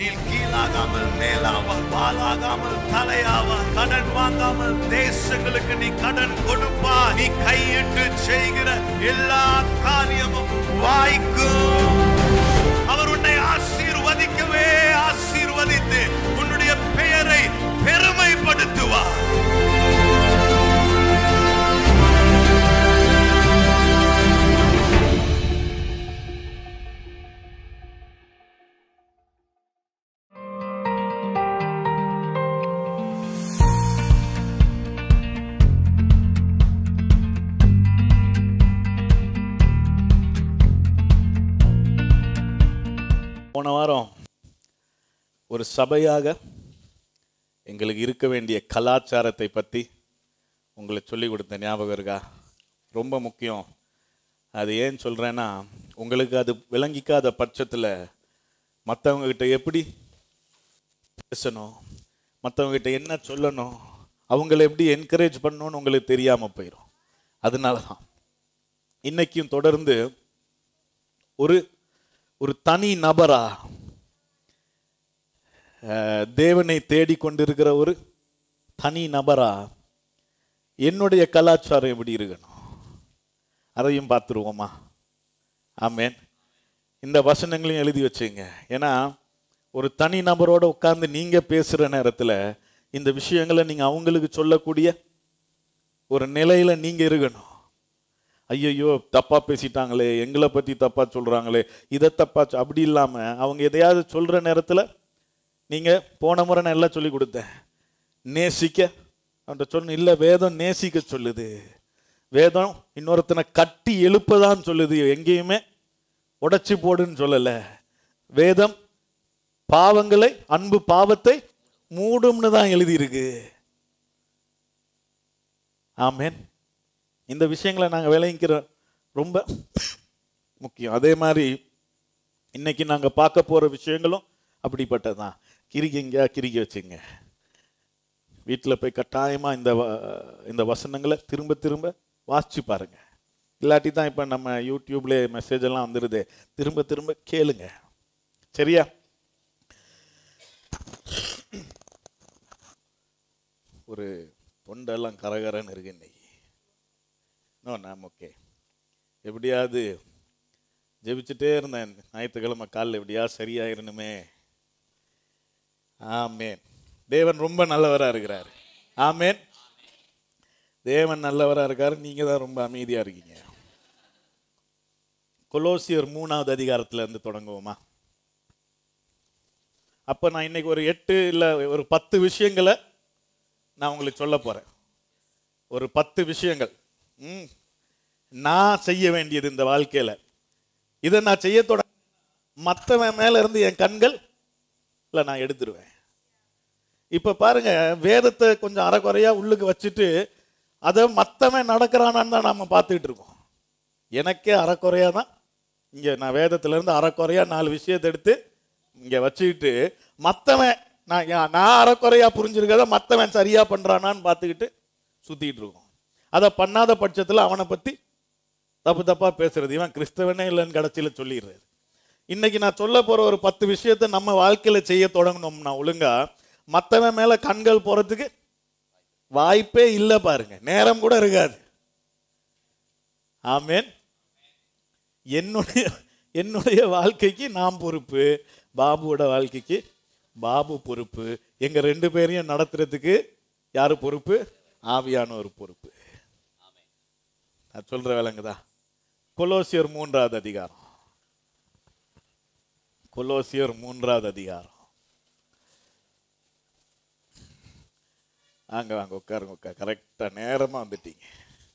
நீ கீழாகாமல் மேலாவா பாலாகாமல் தலையாவா கடன் வாங்காமல் தேசங்களுக்கு நீ கடன் கொடுப்பா நீ கையிட்டு செய்கிற எல்லா காரியமும் வாய்க்கும் அவர் உன்னை ஆசீர்வதிக்கவே ஆசீர்வதித்து உன்னுடைய பெயரை பெருமைப்படுத்துவார் போன வாரம் ஒரு சபையாக எங்களுக்கு இருக்க வேண்டிய கலாச்சாரத்தை பற்றி உங்களுக்கு சொல்லி கொடுத்த ஞாபகம் இருக்கா ரொம்ப முக்கியம் அது ஏன் சொல்கிறேன்னா உங்களுக்கு அது விளங்கிக்காத பட்சத்தில் மற்றவங்கக்கிட்ட எப்படி பேசணும் மற்றவங்ககிட்ட என்ன சொல்லணும் அவங்கள எப்படி என்கரேஜ் பண்ணணும்னு உங்களுக்கு தெரியாமல் போயிடும் அதனால தான் இன்னைக்கும் தொடர்ந்து ஒரு ஒரு தனி நபரா அஹ், தேவனை தேடிக்கொண்டிருக்கிற ஒரு தனி நபரா என்னுடைய கலாச்சாரம் எப்படி இருக்கணும் அதையும் பார்த்துருவோமா ஆமேன் இந்த வசனங்களையும் எழுதி வச்சுங்க ஏன்னா ஒரு தனி நபரோட உட்கார்ந்து நீங்க பேசுற நேரத்தில் இந்த விஷயங்களை நீங்க அவங்களுக்கு சொல்லக்கூடிய ஒரு நிலையில நீங்க இருக்கணும் ஐயையோ தப்பா பேசிட்டாங்களே எங்களை பத்தி தப்பா சொல்றாங்களே இதை தப்பா சொ- அப்படி இல்லாம அவங்க எதையாவது சொல்ற நேரத்துல நீங்க போன முறை நான் எல்லாம் சொல்லி கொடுத்தேன் நேசிக்க அவன்கிட்ட சொன்ன இல்ல வேதம் நேசிக்க சொல்லுது வேதம் இன்னொருத்தனை கட்டி எழுப்பதான் சொல்லுது எங்கேயுமே உடைச்சு போடுன்னு சொல்லல வேதம் பாவங்களை அன்பு பாவத்தை மூடும்னு தான் எழுதியிருக்கு ஆமென் இந்த விஷயங்களை நாங்கள் விளங்கிக்கிற ரொம்ப முக்கியம் அதே மாதிரி இன்னைக்கு நாங்கள் பார்க்க போகிற விஷயங்களும் அப்படிப்பட்டது தான் கிரிக்கிங்க கிரிக்கி வச்சுங்க வீட்டில் போய் கட்டாயமாக இந்த வ- இந்த வசனங்களை திரும்ப திரும்ப வாசிச்சு பாருங்க இல்லாட்டி தான் இப்போ நம்ம யூடியூப்ல மெசேஜ் எல்லாம் வந்துடுது திரும்ப திரும்ப கேளுங்க சரியா ஒரு தொண்டெல்லாம் கரகரன்னு இருக்கு இன்னைக்கு நோ நாம் ஓகே எப்படியாவது ஜெபிச்சுட்டே இருந்தேன் ஞாயிற்றுக்கிழமை காலில் எப்படியாவது சரியாயிருணுமே ஆமேன் தேவன் ரொம்ப நல்லவரா இருக்கிறார் ஆமேன் தேவன் நல்லவரா இருக்காரு நீங்க தான் ரொம்ப அமைதியா இருக்கீங்க கொலோசியர் மூணாவது அதிகாரத்துல இருந்து தொடங்குவோமா அப்ப நான் இன்னைக்கு ஒரு எட்டு இல்ல ஒரு பத்து விஷயங்களை நான் உங்களுக்கு சொல்ல போறேன் ஒரு பத்து விஷயங்கள் ம் நான் செய்ய வேண்டியது இந்த வாழ்க்கையில இதை நான் செய்ய தொட மற்றவன் மேல இருந்து என் கண்கள் இல்லை நான் எடுத்துருவேன் இப்ப பாருங்க வேதத்தை கொஞ்சம் அறகுறையா உள்ளுக்கு வச்சுட்டு அதை மற்றவன் நடக்கிறானான்னு தான் நாம பார்த்துக்கிட்டு இருக்கோம் எனக்கே அறக்குறையா தான் இங்க நான் வேதத்துல இருந்து அறக்குறையா நாலு விஷயத்தை எடுத்து இங்க வச்சுக்கிட்டு மற்றவன் நான் யா- நான் அறக்குறையா புரிஞ்சிருக்கத மற்றவன் சரியா பண்றானான்னு பார்த்துக்கிட்டு சுத்திட்டு இருக்கோம் அதை பண்ணாத பட்சத்துல அவனை பத்தி தப்பு தப்பா பேசுறது இவன் கிறிஸ்தவனே இல்லைன்னு கடைசியில சொல்லிடுறது இன்னைக்கு நான் சொல்ல போற ஒரு பத்து விஷயத்தை நம்ம வாழ்க்கையில செய்ய தொடங்கணும்னா ஒழுங்கா மற்றவன் மேல கண்கள் போறதுக்கு வாய்ப்பே இல்லை பாருங்க நேரம் கூட இருக்காது ஆமேன் என்னுடைய என்னுடைய வாழ்க்கைக்கு நான் பொறுப்பு பாபுவோட வாழ்க்கைக்கு பாபு பொறுப்பு எங்க ரெண்டு பேரையும் நடத்துறதுக்கு யாரு பொறுப்பு ஆவியான ஒரு பொறுப்பு நான் சொல்ற விலங்குதா கொலோசியர் மூன்றாவது அதிகாரம் கொலோசியர் மூன்றாவது அதிகாரம் வாங்க வாங்க உட்காருங்க உட்கார் கரெக்டா நேரமா வந்துட்டீங்க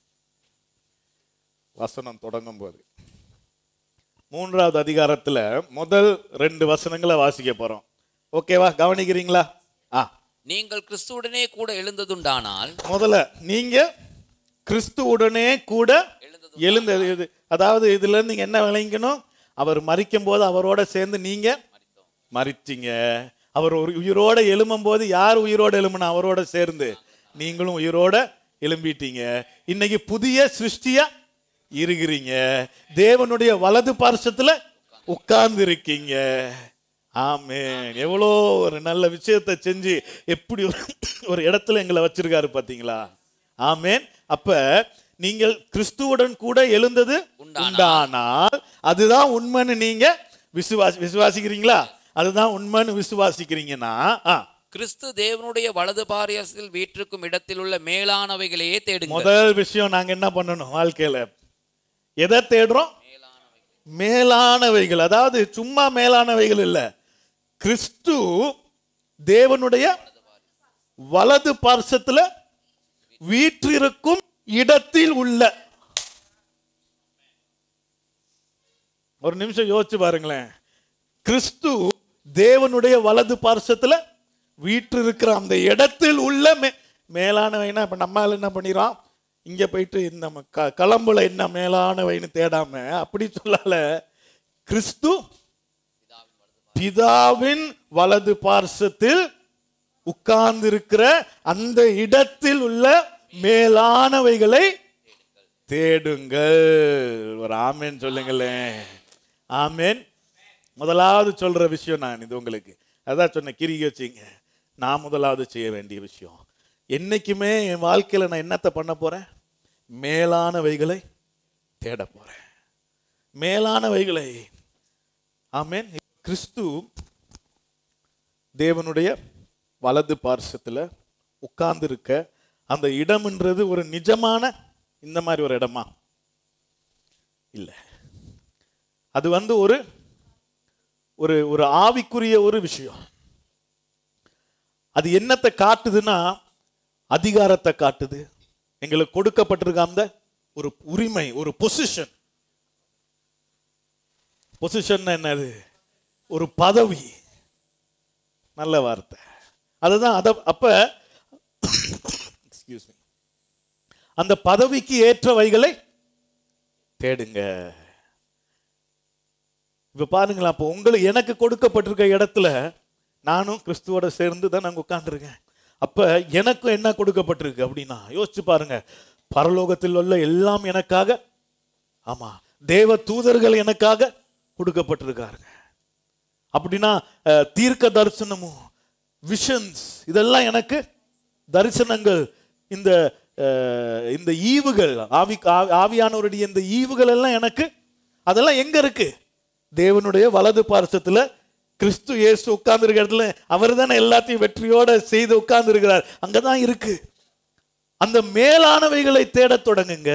வசனம் தொடங்கும் போது மூன்றாவது அதிகாரத்துல முதல் ரெண்டு வசனங்களை வாசிக்க போறோம் ஓகேவா கவனிக்கிறீங்களா ஆ நீங்கள் கிறிஸ்துவுடனே கூட எழுந்ததுண்டானால் முதல்ல நீங்க கிறிஸ்துவுடனே கூட எழுந்தது இது அதாவது இதுல இருந்து நீங்க என்ன விளங்கிக்கணும் அவர் மறிக்கும் போது அவரோட சேர்ந்து நீங்க மறிச்சீங்க அவர் ஒரு உயிரோட எழும்பும் போது யார் உயிரோட எழும்புனா அவரோட சேர்ந்து நீங்களும் உயிரோட எழும்பிட்டீங்க இன்னைக்கு புதிய சிருஷ்டியா இருக்கிறீங்க தேவனுடைய வலது பார்சத்துல உட்கார்ந்து இருக்கீங்க ஆமென் எவ்வளோ ஒரு நல்ல விஷயத்தை செஞ்சு எப்படி ஒரு ஒரு இடத்துல எங்களை வச்சிருக்காரு பாத்தீங்களா ஆமென் அப்ப நீங்கள் கிறிஸ்துவுடன் கூட எழுந்தது உண்டானால். உண்டானால் அதுதான் உண்மைன்னு நீங்க விசுவாசி விசுவாசிக்கிறீங்களா அதுதான் உண்மைன்னு விசுவாசிக்கிறீங்கன்னா ஆ, கிறிஸ்து தேவனுடைய வலது பாரியத்தில் வீற்றிருக்கும் இடத்தில் உள்ள மேலானவைகளையே தேடுங்கள் முதல் விஷயம் நாங்க என்ன பண்ணணும் வாழ்க்கையில எதை தேடுறோம் மேலானவைகள் அதாவது சும்மா மேலானவைகள் இல்ல கிறிஸ்து தேவனுடைய வலது பார்சத்துல வீற்றிருக்கும் இடத்தில் உள்ள ஒரு நிமிஷம் யோசிச்சு பாருங்களேன் கிறிஸ்து தேவனுடைய வலது பார்சத்துல வீற்றிருக்கிற அந்த இடத்தில் உள்ள மே மேலானவைனா இப்ப நம்மால் என்ன பண்ணிடுறோம் இங்க போயிட்டு இந்த நம்ம க களம்புல என்ன மேலானவைன்னு தேடாம அப்படி சொல்லல கிறிஸ்து பிதாவின் வலது பார்சத்தில் உட்கார்ந்திருக்கிற அந்த இடத்தில் உள்ள மேலானவைகளை தேடுங்கள் ஒரு ஆமேன் சொல்லுங்களேன் ஆமேன் முதலாவது சொல்ற விஷயம் நான் இது உங்களுக்கு அதான் சொன்னேன் கிரிகி வச்சிங்க நான் முதலாவது செய்ய வேண்டிய விஷயம் என்னைக்குமே என் வாழ்க்கையில நான் என்னத்தை பண்ண போறேன் மேலானவைகளை தேட போறேன் மேலானவைகளை ஆமேன் கிறிஸ்து தேவனுடைய வலது பார்சத்துல உட்கார்ந்திருக்க அந்த இடம்ன்றது ஒரு நிஜமான இந்த மாதிரி ஒரு இடமா இல்ல அது வந்து ஒரு ஒரு ஒரு ஆவிக்குரிய ஒரு விஷயம் அது என்னத்தை காட்டுதுன்னா அதிகாரத்தை காட்டுது எங்களுக்கு கொடுக்கப்பட்டிருக்க அந்த ஒரு உரிமை ஒரு பொசிஷன் பொசிஷன் என்னது ஒரு பதவி நல்ல வார்த்தை அதுதான் அத அப்ப எக்ஸ்கியூஸ் மீ அந்த பதவிக்கு ஏற்றவைகளை தேடுங்க இப்ப பாருங்களா அப்போ உங்களுக்கு எனக்கு கொடுக்கப்பட்டிருக்க இடத்துல நானும் கிறிஸ்துவோட சேர்ந்து தான் நாங்கள் உட்கார்ந்துருக்கேன் அப்ப எனக்கும் என்ன கொடுக்கப்பட்டிருக்கு அப்படின்னா யோசிச்சு பாருங்க பரலோகத்தில் உள்ள எல்லாம் எனக்காக ஆமா தேவ தூதர்கள் எனக்காக கொடுக்கப்பட்டிருக்காருங்க அப்படின்னா அஹ், தீர்க்க தரிசனமும் விஷன்ஸ் இதெல்லாம் எனக்கு தரிசனங்கள் இந்த அஹ், இந்த ஈவுகள் ஆவி ஆ- ஆவியானவருடைய இந்த ஈவுகள் எல்லாம் எனக்கு அதெல்லாம் எங்க இருக்கு தேவனுடைய வலது பார்சத்துல கிறிஸ்து இயேசு உட்கார்ந்து இடத்துல அவர் தானே எல்லாத்தையும் வெற்றியோட செய்து உட்கார்ந்து இருக்கிறார் அங்கதான் இருக்கு அந்த மேலானவைகளை தேடத் தொடங்குங்க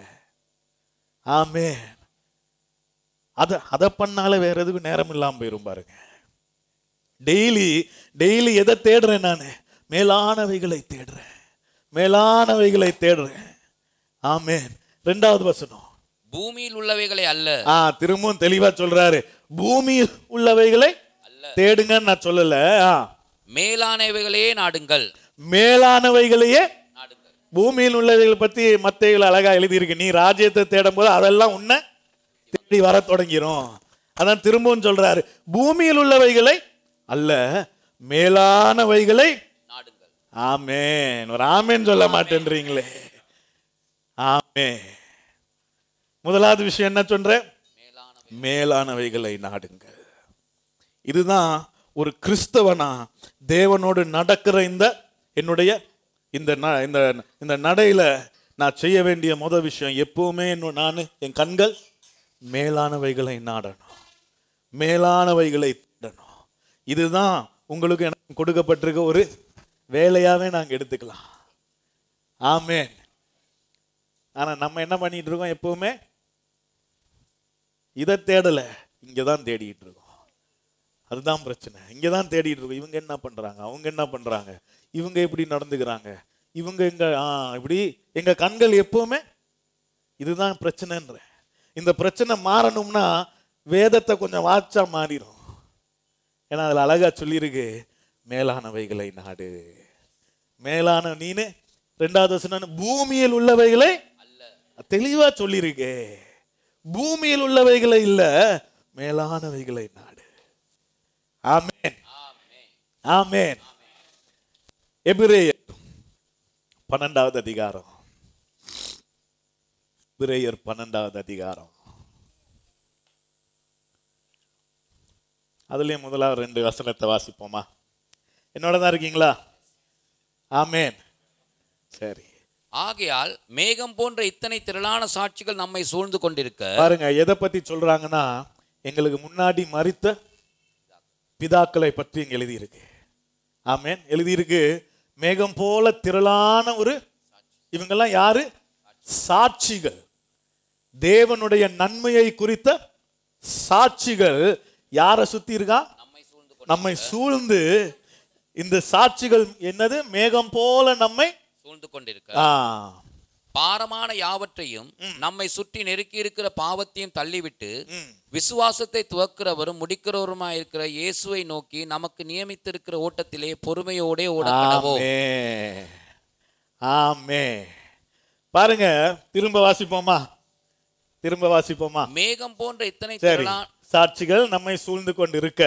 ஆமே அத அதை பண்ணால வேற எதுக்கும் நேரம் இல்லாம போயிரும் பாருங்க டெய்லி டெய்லி எதை தேடுறேன் நான் மேலானவைகளை தேடுறேன் மேலானவைகளை தேடுறேன் ஆமென் ரெண்டாவது வசனம் பூமியில் உள்ளவைகளை அல்ல ஆ திரும்பவும் தெளிவா சொல்றாரு பூமியில் உள்ளவைகளை அல்ல தேடுங்கன்னு நான் சொல்லல ஆ, மேலானவைகளையே நாடுங்கள் மேலானவைகளையே நாடுங்கள் பூமியில் உள்ளவைகளை பத்தி மத்தைகள் அழகா எழுதியிருக்கு நீ ராஜ்யத்தை தேடும் போது அதெல்லாம் உன்னை தேடி வர தொடங்கிரும் அதான் திரும்பவும் சொல்றாரு பூமியில் உள்ளவைகளை அல்ல மேலானவைகளை நாடுங்கள் ஆமேன் ஒரு ஆமேன் சொல்ல மாட்டேன்றீங்களே ஆமே முதலாவது விஷயம் என்ன சொல்றேன் மேலானவை மேலானவைகளை நாடுங்கள் இதுதான் ஒரு கிறிஸ்தவனா தேவனோடு நடக்கிற இந்த என்னுடைய இந்த ந- இந்த இந்த நடையில நான் செய்ய வேண்டிய முத விஷயம் எப்பவுமே என்ன- நான் என் கண்கள் மேலானவைகளை நாடணும் மேலானவைகளை தேடணும் இதுதான் உங்களுக்கு எனக்கு கொடுக்கப்பட்டிருக்க ஒரு வேலையாவே நாங்க எடுத்துக்கலாம் ஆமென் ஆனா நம்ம என்ன பண்ணிட்டு இருக்கோம் எப்பவுமே இதை தேடல இங்கே தான் தேடிட்டு இருக்கோம் அதுதான் பிரச்சனை இங்கே தான் தேடிட்டு இருக்கோம் இவங்க என்ன பண்றாங்க அவங்க என்ன பண்றாங்க இவங்க எப்படி நடந்துக்கிறாங்க இவங்க எங்க ஆ இப்படி எங்க கண்கள் எப்பவுமே இதுதான் பிரச்சனைன்ற இந்த பிரச்சனை மாறணும்னா வேதத்தை கொஞ்சம் வாச்சா மாறிடும் ஏன்னா அதுல அழகா சொல்லியிருக்கு மேலானவைகளை நாடு மேலான நீனு ரெண்டாவது வசனம் பூமியில் உள்ளவைகளை தெளிவா சொல்லியிருக்கே பூமியில் உள்ளவைகளை இல்ல மேலானவைகளை நாடு ஆமென் ஆமென் எபிரேயர் பன்னெண்டாவது அதிகாரம் எபிரேயர் பன்னெண்டாவது அதிகாரம் அதுலேயும் முதலாவது ரெண்டு வசனத்தை வாசிப்போமா என்னோட தான் இருக்கீங்களா ஆமேன் சரி ஆகையால் மேகம் போன்ற இத்தனை திரளான சாட்சிகள் நம்மை சூழ்ந்து கொண்டிருக்க பாருங்க எதை பத்தி சொல்றாங்கன்னா எங்களுக்கு முன்னாடி மறித்த பிதாக்களை பற்றி இங்க எழுதியிருக்கு ஆமேன் எழுதியிருக்கு மேகம் போல திரளான ஒரு இவங்கெல்லாம் யாரு சாட்சிகள் தேவனுடைய நன்மையை குறித்த சாட்சிகள் யாரை சுத்தி இருக்கா நம்மை சூழ்ந்து கொண்டு நம்மை சூழ்ந்து இந்த சாட்சிகள் என்னது மேகம் போல நம்மை சூழ்ந்து கொண்டிருக்க ஆ, பாரமான யாவற்றையும் நம்மை சுற்றி நெருக்கி இருக்கிற பாவத்தையும் தள்ளிவிட்டு ம். விசுவாசத்தை துவக்கிறவரும் முடிக்கிறவருமாய் இருக்கிற இயேசுவை நோக்கி நமக்கு நியமித்திருக்கிற ஓட்டத்திலே பொறுமையோடே ஓட கடவோம் ஆமே ஆமே பாருங்க திரும்ப வாசிப்போமா திரும்ப வாசிப்போமா மேகம் போன்ற இத்தனை சரி திரளான சாட்சிகள் நம்மை சூழ்ந்து கொண்டிருக்க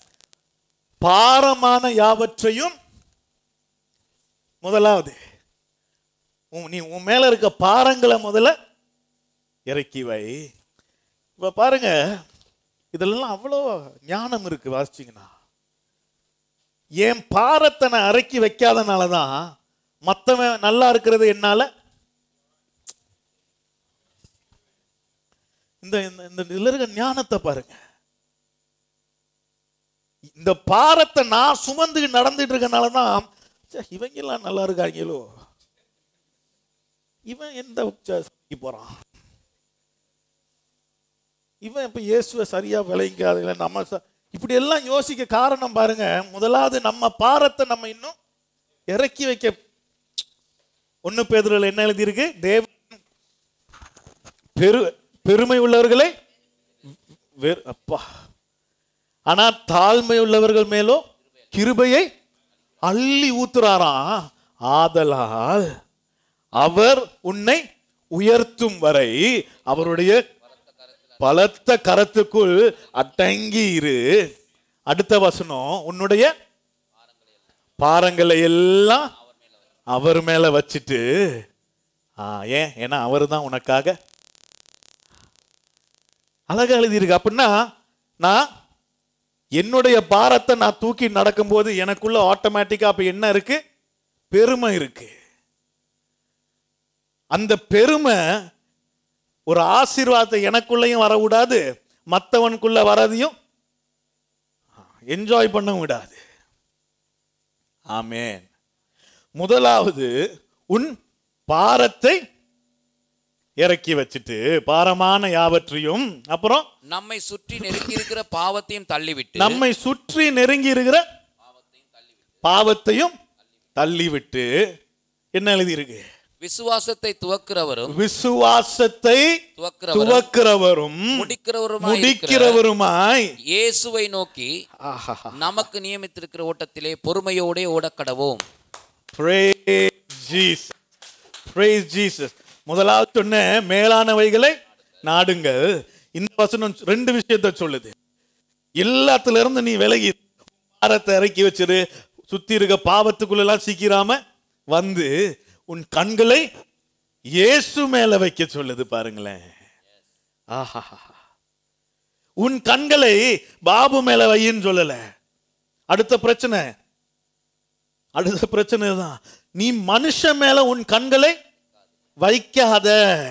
பாரமான யாவற்றையும் முதலாவது உன்- நீ உன் மேல இருக்க பாரங்களை முதல்ல இறக்கி வை இப்ப பாருங்க இதெல்லாம் அவ்வளோ ஞானம் இருக்கு வாசிச்சீங்கன்னா என் பாரத்தை நான் இறக்கி வைக்காதனால தான் மற்றவன் நல்லா இருக்கிறது என்னால இந்த இந்த- இந்த இதுல இருக்க ஞானத்தை பாருங்க இந்த பாரத்தை நான் சுமந்து நடந்துட்டு இருக்கனால தான் ச்சே, இவங்க எல்லாம் நல்லா இருக்காங்களோ இவன் எந்த சபைக்கு போறான் இவன் இப்ப இயேசுவை சரியா விளைக்காத நம்ம ச- இப்படி எல்லாம் யோசிக்க காரணம் பாருங்க முதலாவது நம்ம பாரத்தை நம்ம இன்னும் இறக்கி வைக்க ஒன்னு பேதுருல என்ன எழுதியிருக்கு தேவன் பெரு பெருமை உள்ளவர்களை வெறு- அப்பா ஆனா தாழ்மை உள்ளவர்கள் மேலோ கிருபையை அள்ளி ஊத்துறாராம் ஆதலால் அவர் உன்னை உயர்த்தும் வரை அவருடைய பலத்த கரத்துக்குள் அடங்கி இரு அடுத்த வசனம் உன்னுடைய பாரங்களை எல்லாம் அவர் மேல வச்சுட்டு ஆ, ஏன் ஏன்னா அவர் தான் உனக்காக அழகா எழுதியிருக்கு அப்படின்னா நான் என்னுடைய பாரத்தை நான் தூக்கி நடக்கும்போது எனக்குள்ள ஆட்டோமேட்டிக்கா அப்ப என்ன இருக்கு பெருமை இருக்கு அந்த பெருமை ஒரு ஆசீர்வாதத்தை எனக்குள்ளேயும் வரக்கூடாது மற்றவனுக்குள்ள வரதையும் என்ஜாய் பண்ண விடாது ஆமென் முதலாவது உன் பாரத்தை இறக்கி வச்சுட்டு பாரமான யாவற்றையும் அப்புறம் நம்மை சுற்றி நெருக்கி இருக்கிற பாவத்தையும் தள்ளிவிட்டு நம்மை சுற்றி நெருங்கி இருக்கிற பாவத்தையும் தள்ளிவிட்டு என்ன எழுதியிருக்கு விசுவாசத்தை துவக்கிறவரும் விசுவாசத்தை துவக்கிறவரும் துவக்கிறவரும் முடிக்கிறவருமாய் இருக்கிற முடிக்கிறவருமாய் இயேசுவை நோக்கி ஆஹா நமக்கு நியமித்திருக்கிற ஓட்டத்திலே பொறுமையோடே ஓடக்கடவோம் Praise Jesus. Praise Jesus. முதலாவது சொன்ன மேலானவைகளை நாடுங்கள் இந்த வசனம் ரெண்டு விஷயத்தை சொல்லுது எல்லாத்துல இருந்து நீ விலகி பாரத்தை இறக்கி வச்சிரு சுத்தி இருக்க பாவத்துக்குள்ள எல்லாம் சிக்கிராம வந்து உன் கண்களை இயேசு மேல வைக்க சொல்லுது பாருங்களேன் ஆஹா உன் கண்களை பாபு மேல வையின்னு சொல்லல அடுத்த பிரச்சனை அடுத்த பிரச்சனை தான் நீ மனுஷன் மேல உன் கண்களை வைக்காத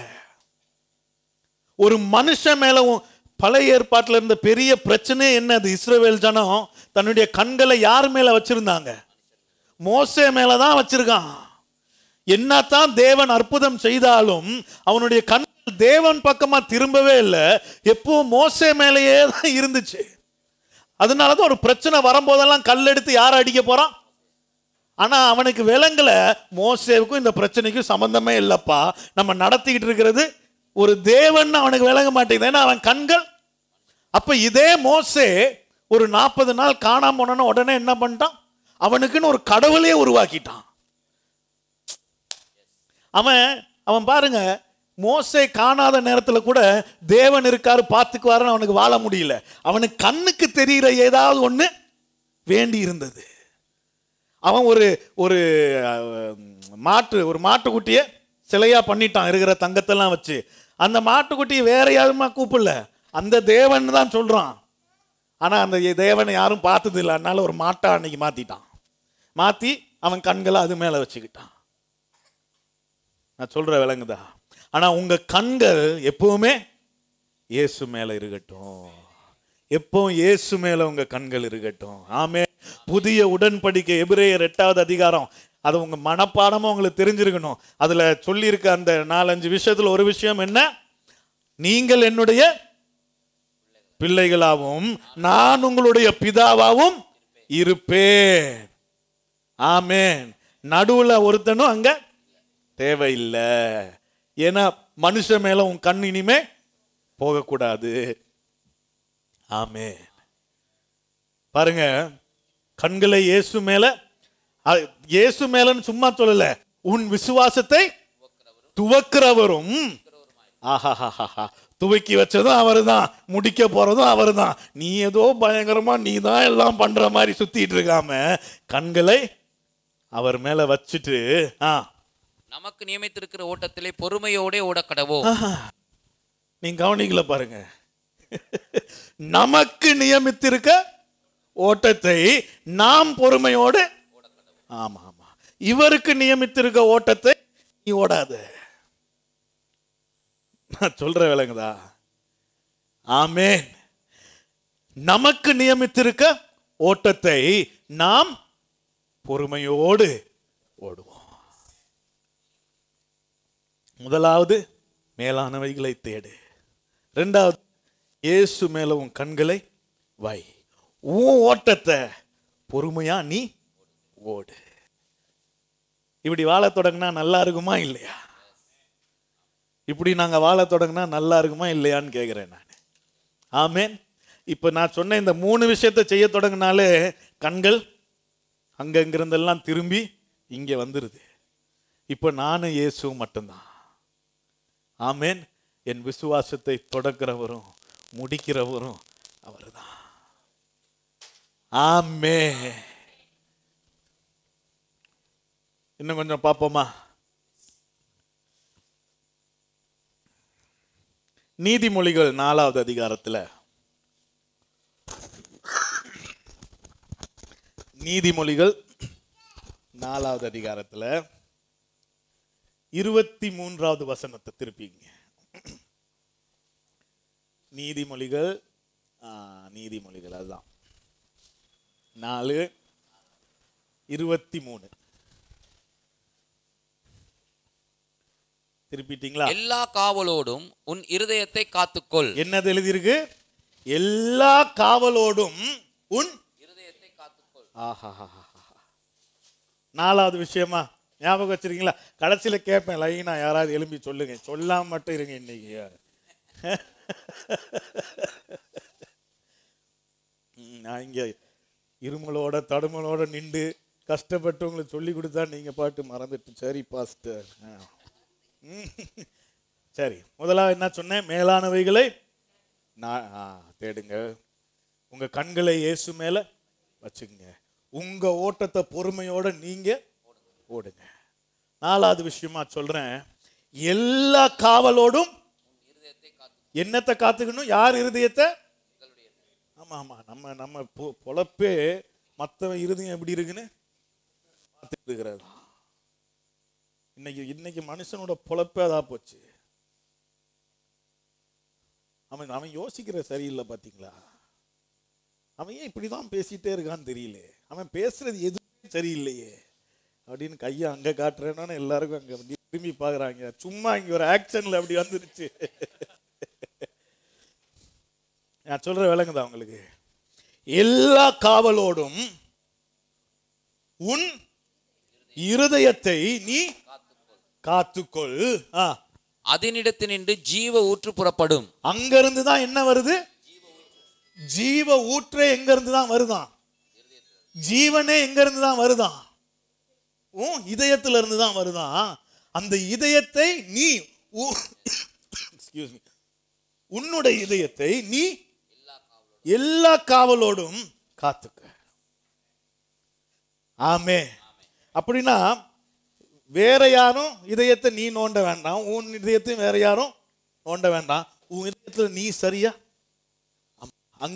ஒரு மனுஷன் மேல உன் பழைய ஏற்பாட்டில் இருந்த பெரிய பிரச்சனை என்ன அது இஸ்ரவேல் ஜனம் தன்னுடைய கண்களை யார் மேல வச்சிருந்தாங்க மோசே மேல தான் வச்சிருக்கான் என்னத்தான் தேவன் அற்புதம் செய்தாலும் அவனுடைய கண்கள் தேவன் பக்கமா திரும்பவே இல்லை எப்பவும் மோசே மேலேயே தான் இருந்துச்சு அதனால தான் ஒரு பிரச்சனை வரும்போதெல்லாம் கல் எடுத்து யார் அடிக்க போறான் ஆனா அவனுக்கு விலங்குல மோசேவுக்கும் இந்த பிரச்சனைக்கும் சம்பந்தமே இல்லப்பா நம்ம நடத்திக்கிட்டு இருக்கிறது ஒரு தேவன் அவனுக்கு விளங்க மாட்டேங்குது ஏன்னா அவன் கண்கள் அப்ப இதே மோசே ஒரு நாற்பது நாள் காணாம போனோன்னு உடனே என்ன பண்ணிட்டான் அவனுக்குன்னு ஒரு கடவுளையே உருவாக்கிட்டான் அவன் அவன் பாருங்க மோசே காணாத நேரத்துல கூட தேவன் இருக்காரு பார்த்துக்குவாருன்னு அவனுக்கு வாழ முடியல அவனுக்கு கண்ணுக்கு தெரிகிற ஏதாவது ஒண்ணு வேண்டி இருந்தது அவன் ஒரு ஒரு அஹ், மாட்டு ஒரு மாட்டுக்குட்டியை சிலையா பண்ணிட்டான் இருக்கிற தங்கத்தெல்லாம் வச்சு அந்த மாட்டுக்குட்டியை வேற யாருமா கூப்பிடல அந்த தேவன் தான் சொல்றான் ஆனா அந்த தேவனை யாரும் பார்த்தது இல்லை அதனால ஒரு மாட்டா அன்னைக்கு மாத்திட்டான் மாத்தி அவன் கண்களை அது மேல வச்சுக்கிட்டான் நான் சொல்ற விளங்குதா ஆனா உங்க கண்கள் எப்பவுமே இயேசு மேல இருக்கட்டும் எப்பவும் இயேசு மேல உங்க கண்கள் இருக்கட்டும் ஆமே புதிய உடன்படிக்கை எபிரேயர் எட்டாவது அதிகாரம் அது உங்க மனப்பாடமா உங்களுக்கு தெரிஞ்சிருக்கணும் அதுல சொல்லியிருக்க அந்த நாலஞ்சு விஷயத்துல ஒரு விஷயம் என்ன நீங்கள் என்னுடைய பிள்ளைகளாகவும் நான் உங்களுடைய பிதாவாகவும் இருப்பேன் ஆமென் நடுவுல ஒருத்தனும் அங்க தேவையில்லை ஏன்னா மனுஷன் மேல உன் கண் இனிமே போகக்கூடாது ஆமென் பாருங்க கண்களை இயேசு மேல அ- இயேசு மேலன்னு சும்மா சொல்லல உன் விசுவாசத்தை துவக்கிறவரும் ஆஹாஹாஹா துவக்கி வச்சதும் அவர்தான் முடிக்க போறதும் அவர்தான் நீ ஏதோ பயங்கரமா நீ தான் எல்லாம் பண்ற மாதிரி சுத்திட்டு இருக்காம கண்களை அவர் மேல வச்சுட்டு ஆ நமக்கு நியமித்திருக்கிற ஓட்டத்திலே பொறுமையோடே ஓடக்கடவோ நீங்க கவனிக்கல பாருங்க நமக்கு நியமித்திருக்க ஓட்டத்தை நாம் பொறுமையோடு ஆமா ஆமா இவருக்கு நியமித்திருக்க ஓட்டத்தை நீ ஓடாத நான் சொல்ற விளங்குதா ஆமென் நமக்கு நியமித்திருக்க ஓட்டத்தை நாம் பொறுமையோடு ஓடுவோம் முதலாவது மேலானவைகளை தேடு ரெண்டாவது இயேசு மேல உன் கண்களை வை உன் ஓட்டத்தை பொறுமையா நீ ஓடு இப்படி வாழத் தொடங்கினா நல்லா இருக்குமா இல்லையா இப்படி நாங்க வாழத் தொடங்கினா நல்லா இருக்குமா இல்லையான்னு கேட்கிறேன் நான் ஆமென் இப்ப நான் சொன்ன இந்த மூணு விஷயத்தை செய்ய தொடங்கினாலே கண்கள் அங்க இங்கிருந்தெல்லாம் திரும்பி இங்க வந்துருது இப்ப நானும் இயேசுவும் மட்டும்தான் ஆமென் என் விசுவாசத்தை தொடக்கிறவரும் முடிக்கிறவரும் அவர்தான் ஆமே இன்னும் கொஞ்சம் பார்ப்போமா நீதிமொழிகள் நாலாவது அதிகாரத்துல நீதிமொழிகள் நாலாவது அதிகாரத்துல இருபத்தி மூன்றாவது வசனத்தை திருப்பிங்க நீதிமொழிகள் ஆ, நீதிமொழிகள் அதுதான் நாலு இருபத்தி மூணு திருப்பிட்டீங்களா எல்லா காவலோடும் உன் இருதயத்தை காத்துக்கொள் என்னது எழுதியிருக்கு எல்லா காவலோடும் உன் இருதயத்தை காத்துக்கொள் ஆஹாஹாஹா. நாலாவது விஷயமா ஞாபகம் வச்சிருக்கீங்களா கடைசியில கேட்பேன் லைனா யாராவது எழும்பி சொல்லுங்க சொல்லாம மட்டும் இருங்க இன்னைக்கு ம், நான் இங்க இருமலோட தடுமலோட நின்று கஷ்டப்பட்டு உங்களுக்கு சொல்லி கொடுத்தா நீங்க பாட்டு மறந்துட்டு சரி பாஸ்டர் ஆ. ம். சரி முதலாவது என்ன சொன்னேன் மேலானவைகளை நான் ஆ, தேடுங்க உங்க கண்களை இயேசு மேல வச்சுக்கங்க உங்க ஓட்டத்தை பொறுமையோட நீங்க ஓடுங்க நாலாவது விஷயமா சொல்றேன் எல்லா காவலோடும் என்னத்தை காத்துக்கணும் யார் இருதயத்தை ஆமா ஆமா நம்ம நம்ம பொ- பொழப்பே மத்தவன் இருதயம் எப்படி இருக்குன்னு பார்த்துட்டு இருக்கிறது இன்னைக்கு இன்னைக்கு மனுஷனோட பொழப்பே அதா போச்சு அவன் அவன் யோசிக்கிற சரியில்லை பாத்தீங்களா அவன் ஏன் இப்படிதான் பேசிட்டே இருக்கான்னு தெரியல அவன் பேசுறது எதுவுமே சரியில்லையே அப்படின்னு கையை அங்க காட்டுறேன்னு எல்லாருக்கும் அங்க வந்து திரும்பி பாக்குறாங்க சும்மா இங்க ஒரு ஆக்ஷன்ல அப்படி வந்துருச்சு நான் சொல்ற விளங்குதா உங்களுக்கு எல்லா காவலோடும் உன் இருதயத்தை நீ காத்துக்கொள் ஆ அதனிடத்து நின்று ஜீவ ஊற்று புறப்படும் அங்க இருந்து தான் என்ன வருது ஜீவ ஊற்றே எங்க இருந்து தான் வருதான் ஜீவனே எங்க இருந்து தான் வருதான் உன் இதயத்துல இருந்து தான் வருதான் அந்த இதயத்தை நீ எக்ஸ்கியூஸ் மீ உன்னுடைய இதயத்தை நீ எல்லா காவலோடும் காத்துக்க ஆமே அப்படின்னா வேற யாரும் இதயத்தை நீ நோண்ட வேண்டாம் உன் இதயத்தையும் வேற யாரும் நோண்ட வேண்டாம் உன் இதயத்துல நீ சரியா ஆமா. அங்க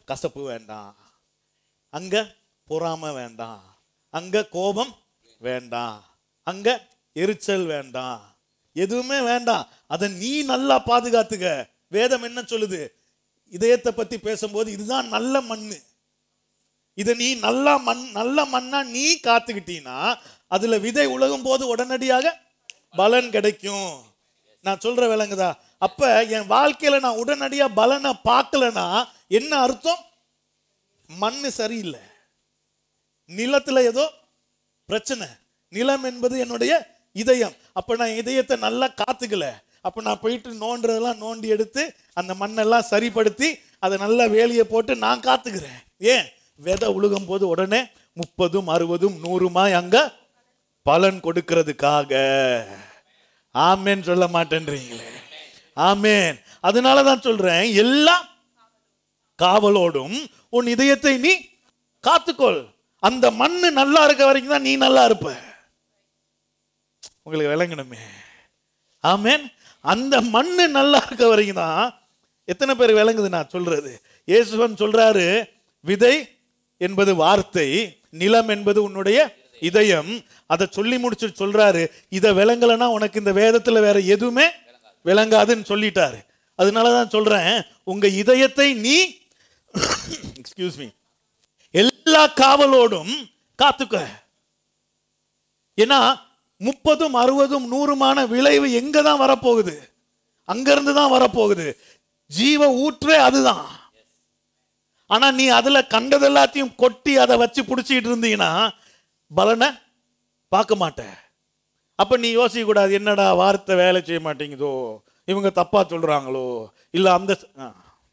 கசப்பு வேண்டாம் அங்க பொறாமை வேண்டாம் அங்க கோபம் வேண்டாம் அங்க எரிச்சல் வேண்டாம் எதுவுமே வேண்டாம் அதை நீ நல்லா பாதுகாத்துக்க வேதம் என்ன சொல்லுது இதயத்தை பத்தி பேசும்போது இதுதான் நல்ல மண்ணு இதை நீ நல்லா மண் நல்ல மண்ணா நீ காத்துக்கிட்டீன்னா அதுல விதை உலகும் போது உடனடியாக பலன் கிடைக்கும் நான் சொல்ற விளங்குதா அப்ப என் வாழ்க்கையில நான் உடனடியா பலனை பார்க்கலனா என்ன அர்த்தம் மண்ணு சரியில்லை நிலத்துல ஏதோ பிரச்சனை நிலம் என்பது என்னுடைய இதயம் அப்ப நான் இதயத்தை நல்லா காத்துக்கல அப்ப நான் போயிட்டு நோண்டுறதெல்லாம் நோண்டி எடுத்து அந்த மண்ணெல்லாம் சரிப்படுத்தி அதை நல்லா வேலியை போட்டு நான் காத்துக்கிறேன் ஏன் விதை உழுகும் போது உடனே முப்பதும் அறுபதும் நூறுமாய் அங்க பலன் கொடுக்கிறதுக்காக ஆமேன் சொல்ல மாட்டேன்றீங்களே ஆமேன் அதனால தான் சொல்றேன் எல்லா காவலோடும் உன் இதயத்தை நீ காத்துக்கொள் அந்த மண்ணு நல்லா இருக்க வரைக்கும் தான் நீ நல்லா இருப்ப உங்களுக்கு விளங்கணுமே ஆமேன் அந்த மண்ணு நல்லா இருக்க வரைக்கும் தான் எத்தனை பேர் விளங்குது நான் சொல்றது இயேசுவன் சொல்றாரு விதை என்பது வார்த்தை நிலம் என்பது உன்னுடைய இதயம் அதை சொல்லி முடிச்சு சொல்றாரு இதை விளங்கலைன்னா உனக்கு இந்த வேதத்துல வேற எதுவுமே விளங்காதுன்னு சொல்லிட்டாரு அதனால தான் சொல்றேன் உங்க இதயத்தை நீ எக்ஸ்கியூஸ் மீ எல்லா காவலோடும் காத்துக்க ஏன்னா முப்பதும் அறுபதும் நூறுமான விளைவு எங்க தான் வரப்போகுது அங்கிருந்து தான் வரப்போகுது ஜீவ ஊற்றே அதுதான் ஆனா நீ அதுல கண்டது எல்லாத்தையும் கொட்டி அதை வச்சு பிடிச்சிட்டு இருந்தீங்கன்னா பலனை பார்க்க மாட்ட அப்ப நீ யோசிக்க கூடாது என்னடா வார்த்தை வேலை செய்ய மாட்டேங்குதோ இவங்க தப்பா சொல்றாங்களோ இல்ல அந்த ஆ.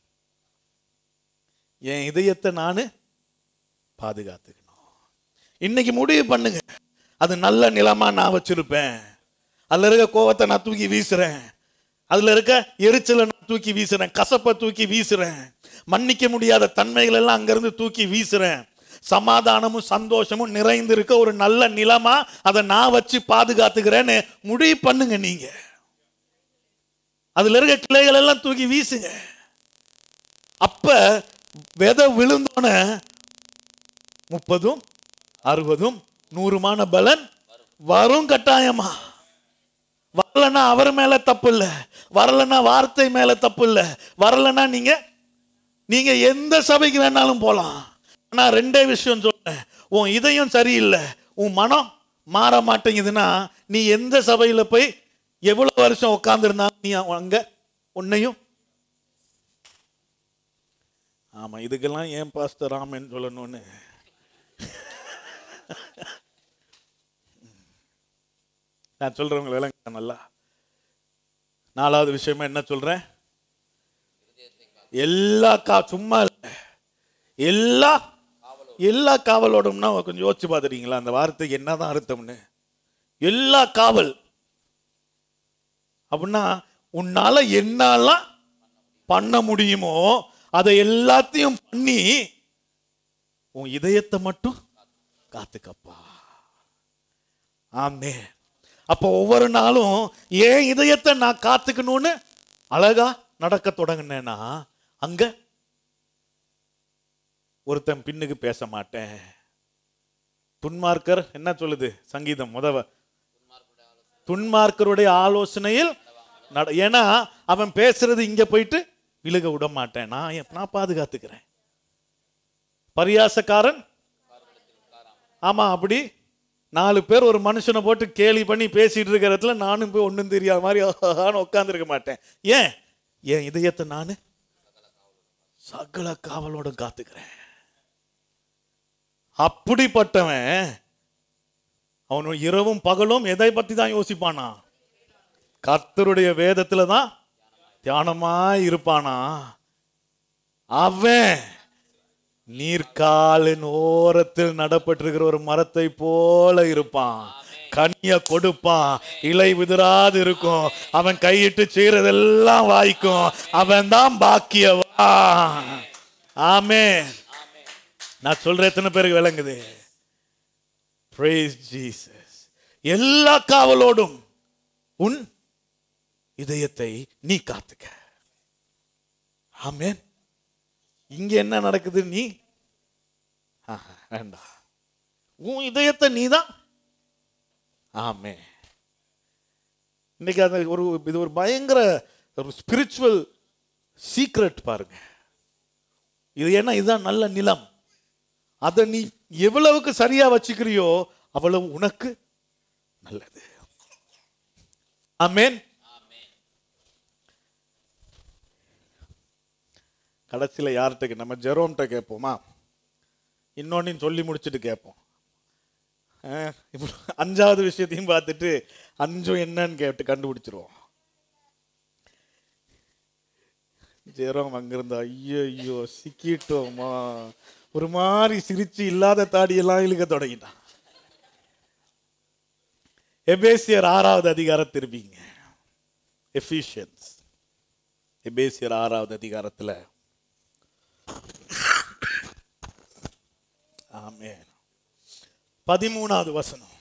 என் இதயத்தை நான் பாதுகாத்துக்கணும் இன்னைக்கு முடிவு பண்ணுங்க அது நல்ல நிலமா நான் வச்சிருப்பேன் அதுல இருக்க கோவத்தை நான் தூக்கி வீசுறேன் அதுல இருக்க எரிச்சலை நான் தூக்கி வீசுறேன் கசப்பை தூக்கி வீசுறேன் மன்னிக்க முடியாத தன்மைகள் எல்லாம் அங்கிருந்து தூக்கி வீசுறேன் சமாதானமும் சந்தோஷமும் நிறைந்து இருக்க ஒரு நல்ல நிலமா அதை நான் வச்சு பாதுகாத்துக்கிறேன்னு முடிவு பண்ணுங்க நீங்க அதுல இருக்க கிளைகள் எல்லாம் தூக்கி வீசுங்க அப்ப விதை விழுந்தோன முப்பதும் அறுபதும் நூறுமான பலன் வரும் கட்டாயமா வரலன்னா அவர் மேல தப்பு இல்ல வரலன்னா வார்த்தை மேல தப்பு இல்ல வரலன்னா நீங்க நீங்க எந்த சபைக்கு வேணாலும் போலாம் ஆனா ரெண்டே விஷயம் சொல்றேன் உன் இதயம் சரியில்லை உன் மனம் மாற மாட்டேங்குதுன்னா நீ எந்த சபையில போய் எவ்வளவு வருஷம் உட்கார்ந்துருந்தா நீ அங்க உன்னையும் ஆமா இதுக்கெல்லாம் ஏன் பாஸ்டர் ராமன் சொல்லணும்னு நான் சொல்றவங்க விளங்க நல்லா நாலாவது விஷயமா என்ன சொல்றேன் எல்லா கா சும்மா இல்ல எல்லா எல்லா காவலோடும்னா கொஞ்சம் யோசிச்சு பார்த்துட்டீங்களா அந்த வார்த்தைக்கு என்னதான் அர்த்தம்னு எல்லா காவல் அப்படின்னா உன்னால என்னெல்லாம் பண்ண முடியுமோ அதை எல்லாத்தையும் பண்ணி உன் இதயத்தை மட்டும் காத்துக்கப்பா ஆமே அப்போ ஒவ்வொரு நாளும் ஏன் இதயத்தை நான் காத்துக்கணும்னு அழகா நடக்க தொடங்கினேன்னா அங்க ஒருத்தன் பின்னுக்கு பேச மாட்டேன் துன்மார்க்கர் என்ன சொல்லுது சங்கீதம் முதவ துன்மார்க்கருடைய ஆலோசனையில் நட- ஏன்னா அவன் பேசுறது இங்க போயிட்டு விழுக விட மாட்டேன் நான் என்- நான் பாதுகாத்துக்கிறேன் பரியாசக்காரன் ஆமா அப்படி நாலு பேர் ஒரு மனுஷனை போட்டு கேலி பண்ணி பேசிட்டு இருக்கிற இடத்துல நானும் போய் ஒண்ணும் தெரியாத மாதிரி உட்காந்துருக்க மாட்டேன் ஏன் என் இதயத்தை நான் சகல காவலோட காத்துக்கிறேன் அப்படிப்பட்டவன் அவன் இரவும் பகலும் எதை பத்தி தான் யோசிப்பானா கர்த்தருடைய வேதத்துல தான் தியானமா இருப்பானா அவன் நீர்க்காலின் ஓரத்தில் நடப்பட்டிருக்கிற ஒரு மரத்தை போல இருப்பான் கனிய கொடுப்பான் இலை விதிராது இருக்கும் அவன் கையிட்டு செய்யறதெல்லாம் வாய்க்கும் அவன் தான் பாக்கியவான் ஆமே நான் சொல்ற எத்தனை பேருக்கு விளங்குது Praise Jesus. எல்லா காவலோடும் உன் இதயத்தை நீ காத்துக்க ஆமென் இங்க என்ன நடக்குது நீ ஆஹா, வேண்டாம் உன் இதயத்தை நீதான் ஆமே இன்னைக்கு அது ஒரு இது ஒரு பயங்கர ஒரு ஸ்பிரிச்சுவல் சீக்ரெட் பாருங்க இது ஏன்னா இதுதான் நல்ல நிலம் அதை நீ எவ்வளவுக்கு சரியா வச்சுக்கிறியோ அவ்வளவு உனக்கு நல்லது ஆமென் கடைசியில் யார்கிட்ட நம்ம ஜெரோம்கிட்ட கேட்போமா இன்னொன்னையும் சொல்லி முடிச்சுட்டு கேட்போம் அஹ், இப்போ அஞ்சாவது விஷயத்தையும் பார்த்துட்டு அஞ்சும் என்னன்னு கேட்டு கண்டுபிடிச்சிருவோம் ஜெரோம் அங்கிருந்தா ஐயோ ஐயோ சிக்கிட்டோமா ஒரு மாதிரி சிரிச்சு இல்லாத தாடியெல்லாம் இழுக்க தொடங்கிட்டான் எபேசியர் ஆறாவது அதிகாரம் திரும்பிங்க எஃபிஷியன்ஸ் எபேசியர் ஆறாவது அதிகாரத்தில் ஆமென் பதிமூணாவது வசனம்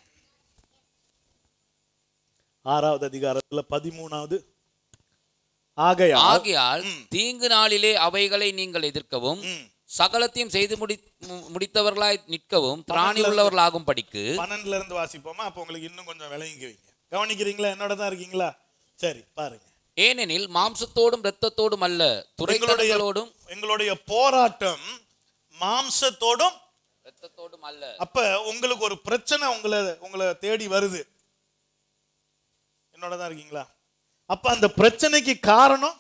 ஆறாவது அதிகாரத்துல பதிமூணாவது ஆகையால் ஆகையால் தீங்கு நாளிலே அவைகளை நீங்கள் எதிர்க்கவும் சகலத்தையும் செய்து முடி மு- முடித்தவர்களாய் நிற்கவும் திராணி உள்ளவர்களாகும் படிக்கு பன்னெண்டுல இருந்து வாசிப்போமா அப்போ உங்களுக்கு இன்னும் கொஞ்சம் விளங்கிக்குவீங்க கவனிக்கிறீங்களா என்னோட தான் இருக்கீங்களா சரி பாருங்க ஏனெனில் மாம்சத்தோடும் இரத்தத்தோடும் அல்ல துறைத்தனங்களோடும் எங்களுடைய போராட்டம் மாம்சத்தோடும் இரத்தத்தோடும் அல்ல அப்ப உங்களுக்கு ஒரு பிரச்சனை உங்களை உங்களை தேடி வருது என்னோட தான் இருக்கீங்களா அப்ப அந்த பிரச்சனைக்கு காரணம்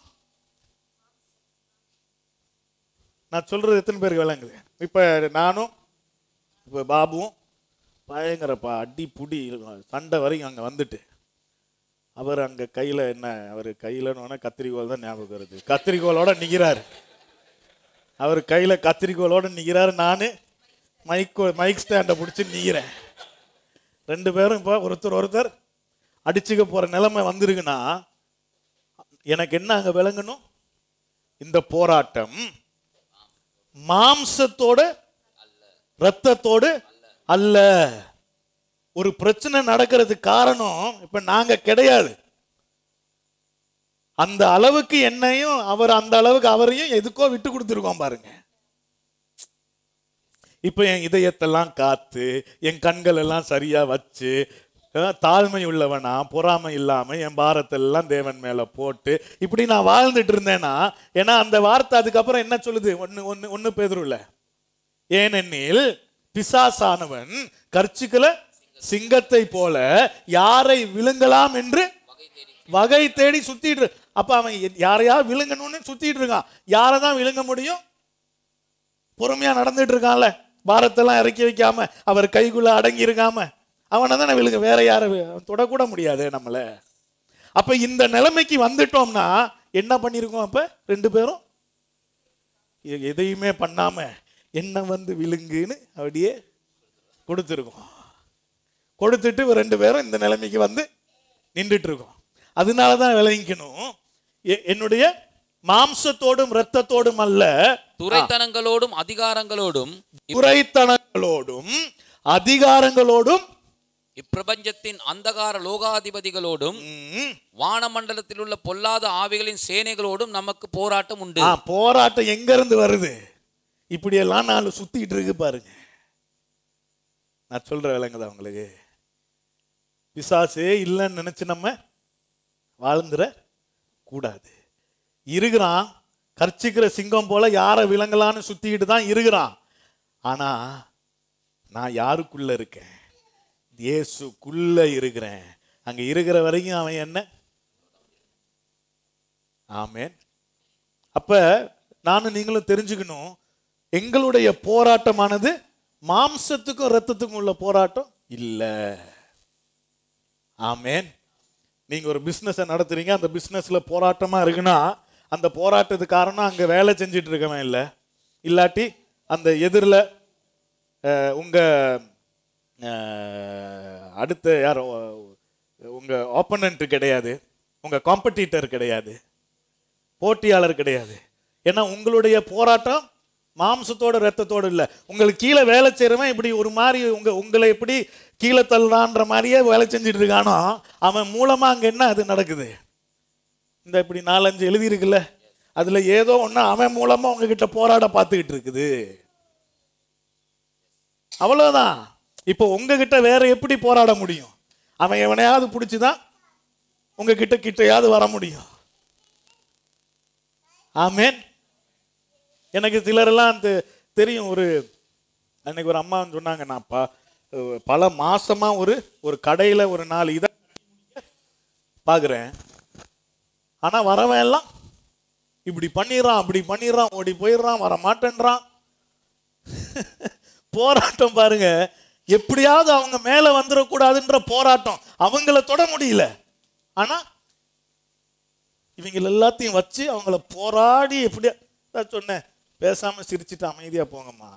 நான் சொல்றது எத்தனை பேருக்கு விளங்குது இப்ப நானும் இப்ப பாபுவும் பயங்கரப்பா அடி புடி சண்டை வரைக்கும் அங்க வந்துட்டு அவர் அங்க கையில என்ன அவர் கையிலன்னு கத்திரிக்கோல் தான் ஞாபகம் வருது கத்திரிக்கோலோட நிக்கிறாரு அவர் கையில கத்திரிக்கோலோட நிக்கிறாரு நானு மைக் மைக் ஸ்டாண்டை பிடிச்சி நிக்கிறேன் ரெண்டு பேரும் இப்போ ஒருத்தர் ஒருத்தர் அடிச்சுக்க போற நிலைமை வந்திருக்குன்னா எனக்கு என்ன அங்க விளங்கணும் இந்த போராட்டம் மாம்சத்தோட ரத்தத்தோடு அல்ல ஒரு பிரச்சனை நடக்கிறதுக்கு காரணம் இப்ப நாங்க கிடையாது அந்த அளவுக்கு என்னையும் அவர் அந்த அளவுக்கு அவரையும் எதுக்கோ விட்டு கொடுத்துருக்கோம் பாருங்க இப்ப என் இதயத்தெல்லாம் காத்து என் கண்கள் எல்லாம் சரியா வச்சு அஹ், தாழ்மை உள்ளவனா பொறாமை இல்லாம என் பாரத்தை எல்லாம் தேவன் மேல போட்டு இப்படி நான் வாழ்ந்துட்டு இருந்தேன்னா ஏன்னா அந்த வார்த்தை அதுக்கப்புறம் என்ன சொல்லுது ஒன்னு ஒன்னு ஒன்னு பேதுருல ஏனெனில் பிசாசானவன் கர்ச்சிக்கல சிங்கத்தை போல யாரை விழுங்கலாம் என்று வகை தேடி சுத்திட்டு இரு- அப்ப அவன் எ- யாரையா விழுங்கணும்னு சுத்திட்டு இருக்கான் யாரை தான் விழுங்க முடியும் பொறுமையா நடந்துட்டு இருக்கான்ல பாரத்தெல்லாம் இறக்கி வைக்காம அவர் கைக்குள்ள அடங்கி இருக்காம அவனை தானே விழுங்க வேற யாரை வி- அவன் தொடக்கூட முடியாது நம்மள அப்ப இந்த நிலைமைக்கு வந்துட்டோம்னா என்ன பண்ணிருக்கோம் அப்ப ரெண்டு பேரும் எ- எதையுமே பண்ணாம என்ன வந்து விழுங்குன்னு அப்படியே கொடுத்துருக்கோம் கொடுத்துட்டு இவ ரெண்டு பேரும் இந்த நிலைமைக்கு வந்து நின்றுட்டு இருக்கோம் அதனால தான் விளங்கிக்கணும் எ- என்னுடைய மாம்சத்தோடும் இரத்தத்தோடும் அல்ல துரைத்தனங்களோடும் அதிகாரங்களோடும் துறைத்தனங்களோடும் அதிகாரங்களோடும் இப்பிரபஞ்சத்தின் அந்தகார லோகாதிபதிகளோடும் ம், வானமண்டலத்தில் உள்ள பொல்லாத ஆவிகளின் சேனைகளோடும் நமக்கு போராட்டம் உண்டு ஆ, போராட்டம் எங்க இருந்து வருது இப்படியெல்லாம் நாலு சுத்திட்டு இருக்கு பாருங்க நான் சொல்ற விளங்குதா உங்களுக்கு பிசாசே இல்லைன்னு நினைச்சு நம்ம வாழ்ந்துட கூடாது இருக்கிறான் கர்ச்சிக்கிற சிங்கம் போல யாரை விளங்கலான்னு சுத்திக்கிட்டு தான் இருக்கிறான் ஆனா நான் யாருக்குள்ள இருக்கேன் இயேசுக்குள்ள இருக்கிறேன் அங்க இருக்கிற வரைக்கும் அவன் என்ன ஆமென் அப்ப நானும் நீங்களும் தெரிஞ்சுக்கணும் எங்களுடைய போராட்டமானது மாம்சத்துக்கும் இரத்தத்துக்கும் உள்ள போராட்டம் இல்ல ஆமென் நீங்க ஒரு பிசினஸை நடத்துறீங்க அந்த பிசினஸ்ல போராட்டமா இருக்குன்னா அந்த போராட்டத்துக்கு காரணம் அங்க வேலை செஞ்சுட்டு இருக்கவன் இல்லை இல்லாட்டி அந்த எதிரில் உங்க அஹ், அடுத்த யார் உங்க ஆப்பனண்ட் கிடையாது உங்க காம்படிட்டர் கிடையாது போட்டியாளர் கிடையாது ஏன்னா உங்களுடைய போராட்டம் மாம்சத்தோட ரத்தத்தோட இல்ல உங்களுக்கு கீழே வேலை செய்யறவன் இப்படி ஒரு மாதிரி உங்க உங்களை எப்படி கீழே தள்ளுறான்ற மாதிரியே வேலை செஞ்சுட்டு இருக்கானோ அவன் மூலமா அங்க என்ன அது நடக்குது இந்த இப்படி நாலஞ்சு எழுதி இருக்குல்ல அதுல ஏதோ ஒண்ணு அவன் மூலமா உங்ககிட்ட போராட பார்த்துக்கிட்டு இருக்குது அவ்வளவுதான் இப்போ உங்ககிட்ட வேற எப்படி போராட முடியும் அவன் எவனையாவது பிடிச்சுதான் உங்ககிட்ட கிட்டையாவது வர முடியும் ஆமேன் எனக்கு சிலரெல்லாம் தெ- தெரியும் ஒரு அன்னைக்கு ஒரு அம்மா சொன்னாங்க நான் ப பல மாசமா ஒரு ஒரு கடையில ஒரு நாலு இதை பார்க்குறேன் ஆனா வரவன் எல்லாம் இப்படி பண்ணிடுறான் அப்படி பண்ணிடுறான் ஓடி போயிடுறான் வர மாட்டேன்றான் போராட்டம் பாருங்க எப்படியாவது அவங்க மேல வந்துடக்கூடாதுன்ற போராட்டம் அவங்கள தொட முடியல ஆனா இவங்க எல்லாத்தையும் வச்சு அவங்கள போராடி எப்படியா நான் சொன்னேன் பேசாம சிரிச்சிட்டு அமைதியா போங்கம்மா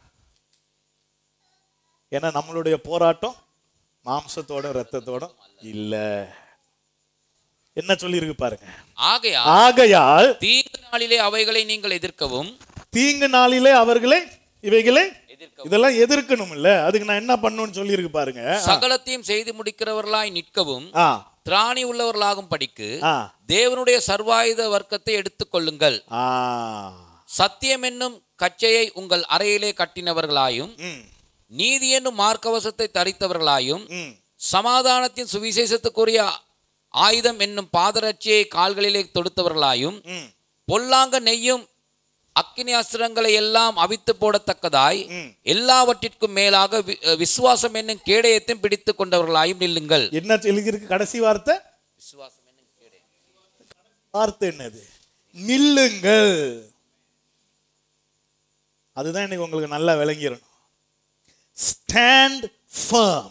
ஏன்னா நம்மளுடைய போராட்டம் மாம்சத்தோட ரத்தத்தோட இல்ல என்ன சொல்லியிருக்கு பாருங்க ஆகையால் ஆகையால் தீங்கு நாளிலே அவைகளை நீங்கள் எதிர்க்கவும் தீங்கு நாளிலே அவர்களை இவைகளை எதிர்க்கவும் இதெல்லாம் எதிர்க்கணும் இல்ல அதுக்கு நான் என்ன பண்ணணும்னு சொல்லியிருக்கு பாருங்க சகலத்தையும் செய்து முடிக்கிறவர்களாய் நிற்கவும் ஆ திராணி உள்ளவர்களாகும் படிக்கு ஆ தேவனுடைய சர்வாயுத வர்க்கத்தை எடுத்துக்கொள்ளுங்கள் ஆ சத்தியம் என்னும் கச்சையை உங்கள் அறையிலே கட்டினவர்களாயும் ம் நீதி என்னும் மார்க்கவசத்தை தரித்தவர்களாயும் ம் சமாதானத்தின் சுவிசேஷத்துக்குரிய ஆயுதம் என்னும் பாதரட்சியை கால்களிலே தொடுத்தவர்களாயும் ம் பொல்லாங்க நெய்யும் அக்கினி அஸ்திரங்களை எல்லாம் அவித்து போடத்தக்கதாய் ம். எல்லாவற்றிற்கும் மேலாக வி- விசுவாசம் என்னும் கேடயத்தையும் பிடித்து கொண்டவர்களாயும் நில்லுங்கள் என்ன எழுதியிருக்கு கடைசி வார்த்தை விசுவாசம் என்னும் கேடயம் வார்த்தை என்னது நில்லுங்கள் அதுதான் இன்னைக்கு உங்களுக்கு நல்லா விளங்கிடணும் ஸ்டாண்ட் firm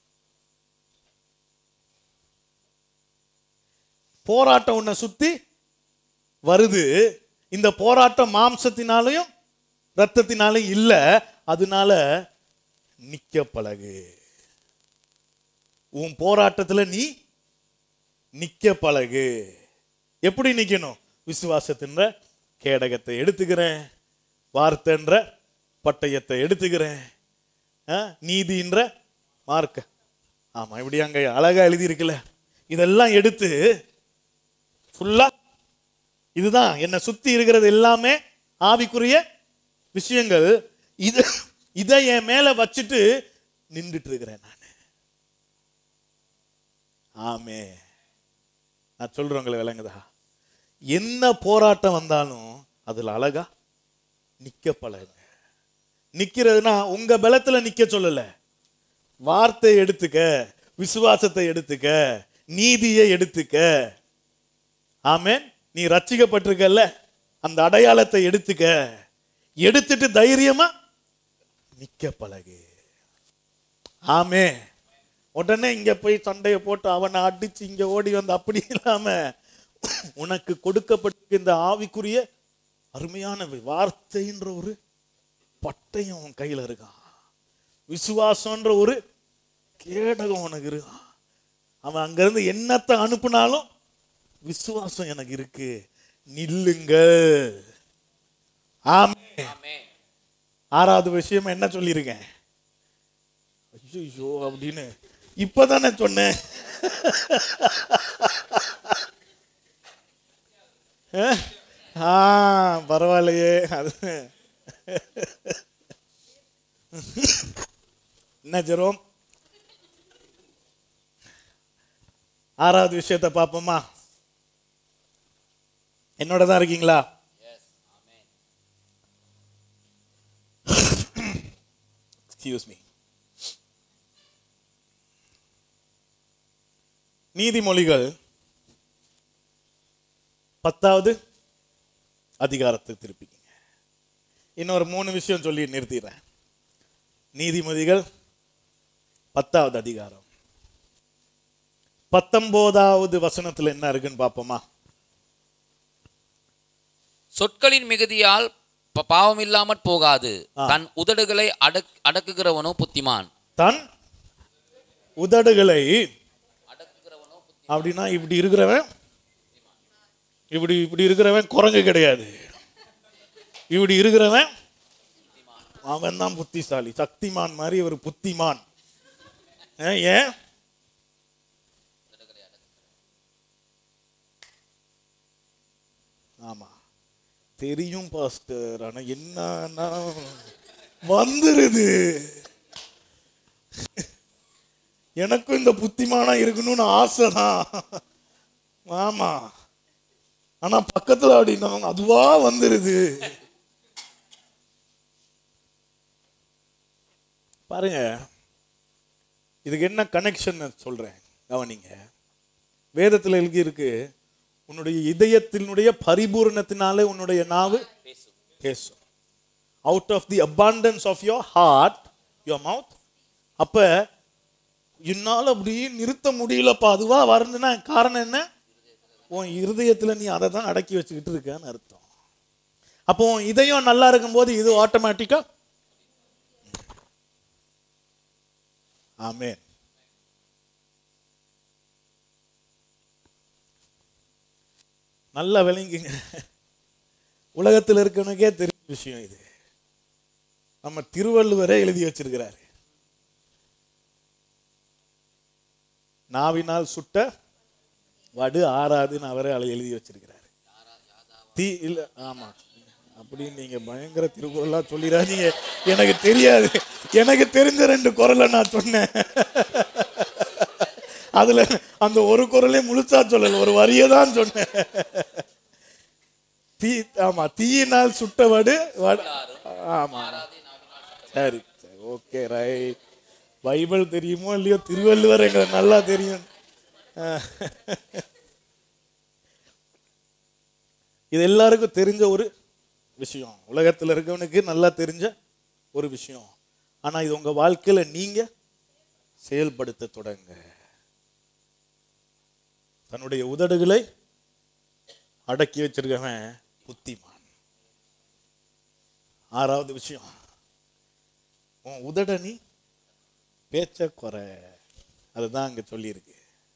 போராட்டம் உன்னை சுத்தி வருது இந்த போராட்டம் மாம்சத்தினாலையும் ரத்தத்தினாலையும் இல்ல அதனால நிக்க பழகு உன் போராட்டத்துல நீ நிக்க பழகு எப்படி நிக்கணும் விசுவாசத்தின்ற கேடகத்தை எடுத்துக்கிறேன் வார்த்தைன்ற பட்டயத்தை எடுத்துக்கிறேன் ஆ, நீதின்ற மார்க்க ஆமா இப்படி அங்க அழகா எழுதி இருக்குல்ல இதெல்லாம் எடுத்து ஃபுல்லா இதுதான் என்னை சுத்தி இருக்கிறது எல்லாமே ஆவிக்குரிய விஷயங்கள் இது இதை என் மேல வச்சுட்டு நின்றுட்டு இருக்கிறேன் நான் ஆமே நான் சொல்றேன் உங்களுக்கு விளங்குதா என்ன போராட்டம் வந்தாலும் அதுல அழகா நிக்க பழகுங்க நிக்கிறதுனா உங்க பலத்துல நிக்க சொல்லல வார்த்தை எடுத்துக்க விசுவாசத்தை எடுத்துக்க நீதியை எடுத்துக்க ஆமென் நீ ரட்சிக்கப்பட்டிருக்கல்ல அந்த அடையாளத்தை எடுத்துக்க எடுத்துட்டு தைரியமா நிக்க பழகு ஆமே உடனே இங்க போய் சண்டையை போட்டு அவனை அடிச்சு இங்க ஓடி வந்து அப்படி இல்லாம உனக்கு கொடுக்கப்பட்ட இந்த ஆவிக்குரிய அருமையான வார்த்தைன்ற ஒரு பட்டயம் உன் கையில இருக்கான் விசுவாசம்ன்ற ஒரு கேடகம் உனக்கு இருக்கான் அவன் அங்கிருந்து என்னத்தை அனுப்புனாலும் விசுவாசம் எனக்கு இருக்கு நில்லுங்க ஆமே ஆறாவது விஷயம் என்ன சொல்லியிருக்கேன் ஐயோ அப்படின்னு இப்பதானே சொன்னேன் அஹ்? ஆ பரவாயில்லையே அது என்ன ஜெரோம் ஆறாவது விஷயத்தை பார்ப்போமா என்னோட தான் இருக்கீங்களா எக்ஸ்கியூஸ் மீ நீதிமொழிகள் பத்தாவது அதிகாரத்தை திருப்பிக்கிங்க இன்னொரு மூணு விஷயம் சொல்லி நிறுத்திடுறேன் நீதிமொழிகள் பத்தாவது அதிகாரம் பத்தொன்பதாவது வசனத்துல என்ன இருக்குன்னு பார்ப்போமா சொற்களின் மிகுதியால் ப- பாவம் இல்லாமற் போகாது தன் உதடுகளை அடக் அடக்குகிறவனோ புத்திமான் தன் உதடுகளை அப்படின்னா இப்படி இருக்கிறவன் இப்படி இப்படி இருக்கிறவன் குரங்கு கிடையாது இப்படி இருக்கிறவன் அவன் தான் புத்திசாலி சக்திமான் மாதிரி ஒரு புத்திமான் ஏன், ஏன் ஆமா தெரியும் பாஸ்டர் ஆனா என்னன்னா வந்துருது எனக்கும் இந்த புத்திமானா இருக்கணும்னு ஆசைதான் ஆமா ஆனா பக்கத்துல அப்படின்னா அதுவா வந்துருது பாருங்க இதுக்கு என்ன கனெக்ஷன் சொல்றேன் கவனிங்க வேதத்தில் எழுதி இருக்கு உன்னுடைய இதயத்தினுடைய பரிபூரணத்தினாலே உன்னுடைய நாவு பேசும் out of the abundance of your heart your mouth அப்ப என்னால் அப்படியே நிறுத்த முடியலப்பா அதுவா வருதுன்னா காரணம் என்ன உன் இருதயத்துல நீ அதை தான் அடக்கி வச்சுக்கிட்டு இருக்கன்னு அர்த்தம் அப்போ உன் இதயம் நல்லா இருக்கும்போது இது ஆட்டோமேட்டிக்கா ஆமென் நல்லா விளங்கிங்க உலகத்தில் இருக்கவனுக்கே தெரிஞ்ச விஷயம் இது நம்ம திருவள்ளுவரே எழுதி வச்சிருக்கிறாரு நாவினால் சுட்ட வடு ஆறாதுன்னு அவரே அழ- எழுதி வச்சிருக்கிறாரு தீ இல்ல ஆமா அப்படின்னு நீங்க பயங்கர திருக்குறளா சொல்லிடாதீங்க எனக்கு தெரியாது எனக்கு தெரிஞ்ச ரெண்டு குரலை நான் சொன்னேன் அதுல அந்த ஒரு குரலே முழுசா சொல்லல ஒரு வரியை தான் சொன்னேன் தீ ஆமா தீயினால் சுட்ட வடு வடு ஆமா சரி சரி ஓகே ரைட் பைபிள் தெரியுமோ இல்லையோ திருவள்ளுவர் எங்களுக்கு நல்லா தெரியும் அஹ். இது எல்லாருக்கும் தெரிஞ்ச ஒரு விஷயம் உலகத்தில் இருக்கவனுக்கு நல்லா தெரிஞ்ச ஒரு விஷயம் ஆனா இது உங்க வாழ்க்கையில நீங்க செயல்படுத்த தொடங்க தன்னுடைய உதடுகளை அடக்கி வச்சிருக்கவன் புத்திமான் ஆறாவது விஷயம் உன் உதட நீ பேச்ச குறை அதுதான் அங்க சொல்லியிருக்கு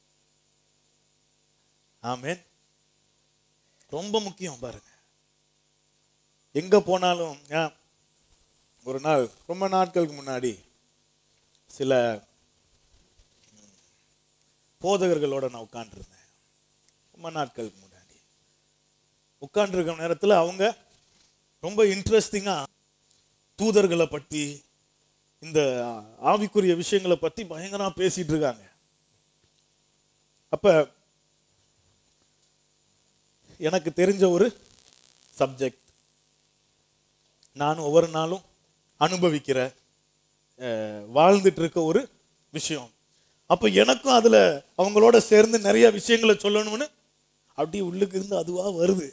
ஆமென் ரொம்ப முக்கியம் பாருங்க எங்க போனாலும் ஏன், ஒரு நாள் ரொம்ப நாட்களுக்கு முன்னாடி சில ம், போதகர்களோட நான் உட்காந்துருந்தேன் ரொம்ப நாட்களுக்கு முன்னாடி உட்காந்துருக்க நேரத்தில் அவங்க ரொம்ப இன்ட்ரெஸ்டிங்காக தூதர்களை பற்றி இந்த ஆவிக்குரிய விஷயங்களை பற்றி பயங்கரமா பேசிட்டு இருக்காங்க அப்ப எனக்கு தெரிஞ்ச ஒரு சப்ஜெக்ட் நான் ஒவ்வொரு நாளும் அனுபவிக்கிற அஹ், வாழ்ந்துட்டு இருக்க ஒரு விஷயம் அப்ப எனக்கும் அதுல அவங்களோட சேர்ந்து நிறைய விஷயங்களை சொல்லணும்னு அப்படியே உள்ளுக்கு இருந்து அதுவா வருது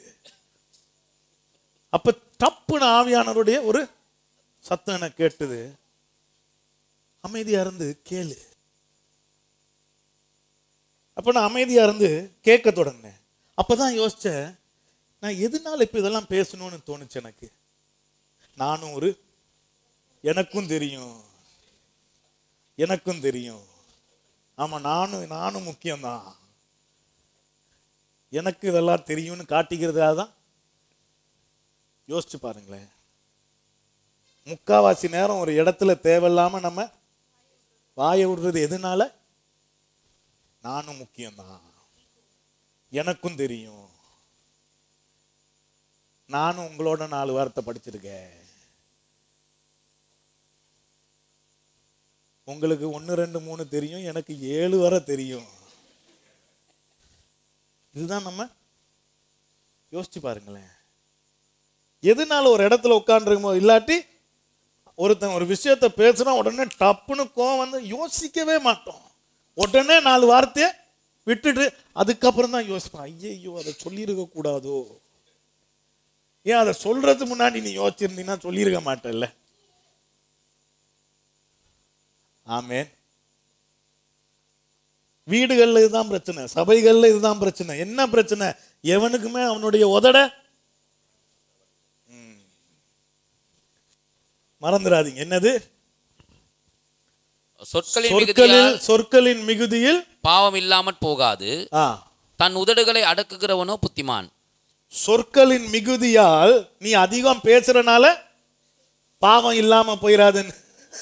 அப்ப டப்புன்னு ஆவியானவருடைய ஒரு சத்தம் எனக்கு கேட்டுது அமைதியா இருந்து கேளு அப்ப நான் அமைதியா இருந்து கேட்க தொடங்கினேன் அப்பதான் யோசிச்சேன் நான் எதனால இப்ப இதெல்லாம் பேசணும்னு தோணுச்சு எனக்கு நானும் ஒரு எனக்கும் தெரியும் எனக்கும் தெரியும் ஆமா நானும் நானும் முக்கியம்தான் எனக்கு இதெல்லாம் தெரியும்னு காட்டிக்கிறதுக்காக தான் யோசிச்சு பாருங்களேன் முக்காவாசி நேரம் ஒரு இடத்துல தேவையில்லாம நம்ம வாயை விடுறது எதனால நானும் முக்கியம்தான் எனக்கும் தெரியும் நானும் உங்களோட நாலு வார்த்தை படிச்சிருக்கேன் உங்களுக்கு ஒன்று ரெண்டு மூணு தெரியும் எனக்கு ஏழு வரை தெரியும் இதுதான் நம்ம யோசிச்சு பாருங்களேன் எதனால ஒரு இடத்துல உட்காந்துருக்குமோ இல்லாட்டி ஒருத்தன் ஒரு விஷயத்த பேசுனா உடனே டப்புன்னு கோவம் வந்து யோசிக்கவே மாட்டோம் உடனே நாலு வார்த்தையை விட்டுட்டு அதுக்கப்புறம் தான் யோசிப்பேன் ஐயையோ அதை சொல்லியிருக்க கூடாதோ ஏன் அதை சொல்றதுக்கு முன்னாடி நீ யோசிச்சிருந்தீங்கன்னா சொல்லியிருக்க மாட்டல்ல ஆமென் வீடுகள்ல இதுதான் பிரச்சனை சபைகள்ல இதுதான் பிரச்சனை என்ன பிரச்சனை எவனுக்குமே அவனுடைய உதட ம். மறந்துடாதீங்க என்னது சொற்களின் சொற்களில் மிகுதியால் சொற்களின் மிகுதியில் பாவம் இல்லாமற் போகாது ஆ தன் உதடுகளை அடக்குகிறவனோ புத்திமான் சொற்களின் மிகுதியால் நீ அதிகம் பேசுறனால பாவம் இல்லாம போயிடாதுன்னு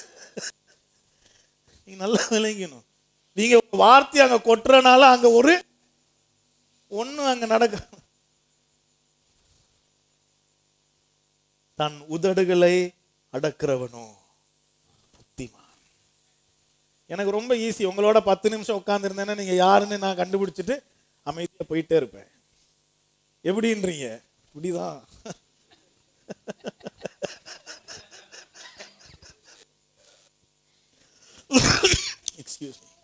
நீ நல்லா விளங்கணும் நீங்க ஒரு வார்த்தை அங்க கொட்டுறனால அங்க ஒரு ஒண்ணும் அங்க நடக்க தன் உதடுகளை அடக்கிறவனோ புத்திமான் எனக்கு ரொம்ப ஈஸி உங்களோட பத்து நிமிஷம் உட்காந்துருந்தேன்னா நீங்க யாருன்னு நான் கண்டுபிடிச்சிட்டு அமைதியா போயிட்டே இருப்பேன் எப்படின்றீங்க இப்படிதான் எக்ஸ்கியூஸ் மீ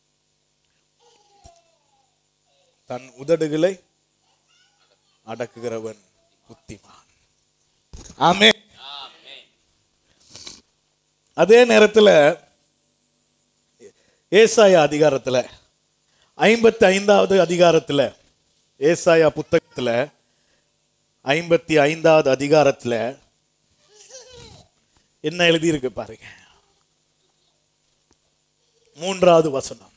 தன் உதடுகளை அடக்குகிறவன் புத்திமான் ஆமே அதே நேரத்தில் ஏசாயா அதிகாரத்தில் ஐம்பத்தி ஐந்தாவது அதிகாரத்தில் ஏசாயா புத்தகத்தில் ஐம்பத்தி ஐந்தாவது அதிகாரத்தில் என்ன எழுதியிருக்கு பாருங்க மூன்றாவது வசனம்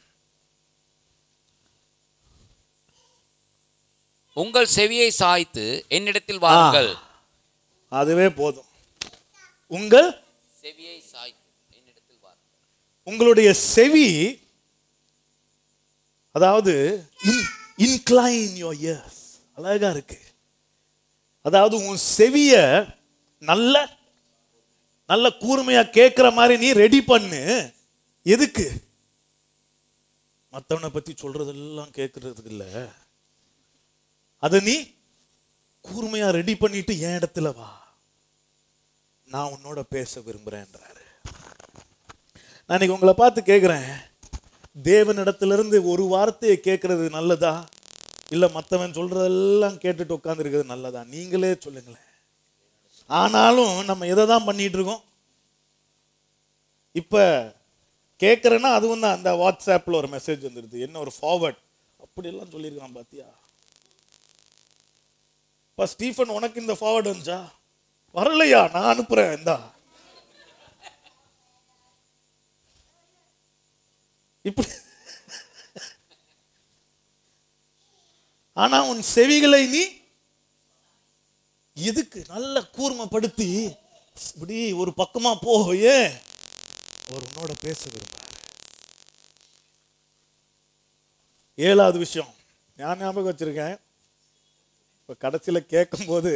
உங்கள் செவியை சாய்த்து என்னிடத்தில் வாருங்கள் அதுவே போதும் உங்கள் செவியை சாய்த்து என்னிடத்தில் வாருங்கள் உங்களுடைய செவி அதாவது இன்க்ளைன் யோர் இயர்ஸ் அழகா இருக்கு அதாவது உன் செவிய நல்ல நல்ல கூர்மையா கேட்கிற மாதிரி நீ ரெடி பண்ணு எதுக்கு மத்தவனை பத்தி சொல்றதெல்லாம் கேட்கறதுக்கு இல்ல அதை நீ கூர்மையா ரெடி பண்ணிட்டு என் இடத்துல வா நான் உன்னோட பேச விரும்புறேன்றாரு நான் இன்னைக்கு உங்களை பார்த்து கேட்குறேன் தேவனிடத்திலிருந்து ஒரு வார்த்தையை கேட்கறது நல்லதா இல்லை மற்றவன் சொல்றதெல்லாம் கேட்டுட்டு உட்காந்துருக்கிறது நல்லதா நீங்களே சொல்லுங்களேன் ஆனாலும் நம்ம எதை தான் பண்ணிட்டு இருக்கோம் இப்போ கேட்குறேன்னா அதுவும் தான் அந்த வாட்ஸ்அப்பில் ஒரு மெசேஜ் வந்துடுது என்ன ஒரு ஃபார்வர்ட் அப்படியெல்லாம் சொல்லியிருக்கான் பாத்தியா இப்போ ஸ்டீஃபன் உனக்கு இந்த ஃபார்வர்ட் வந்துச்சா வரலையா நான் அனுப்புறேன் இந்தா இப்படி ஆனா உன் செவிகளை நீ எதுக்கு நல்ல கூர்மைப்படுத்தி இப்படி ஒரு பக்கமா போ ஏன் அவர் உன்னோட பேச விரும்புறாரு ஏழாவது விஷயம் நான் ஞாபகம் வச்சிருக்கேன் இப்ப கடைசியில கேட்கும்போது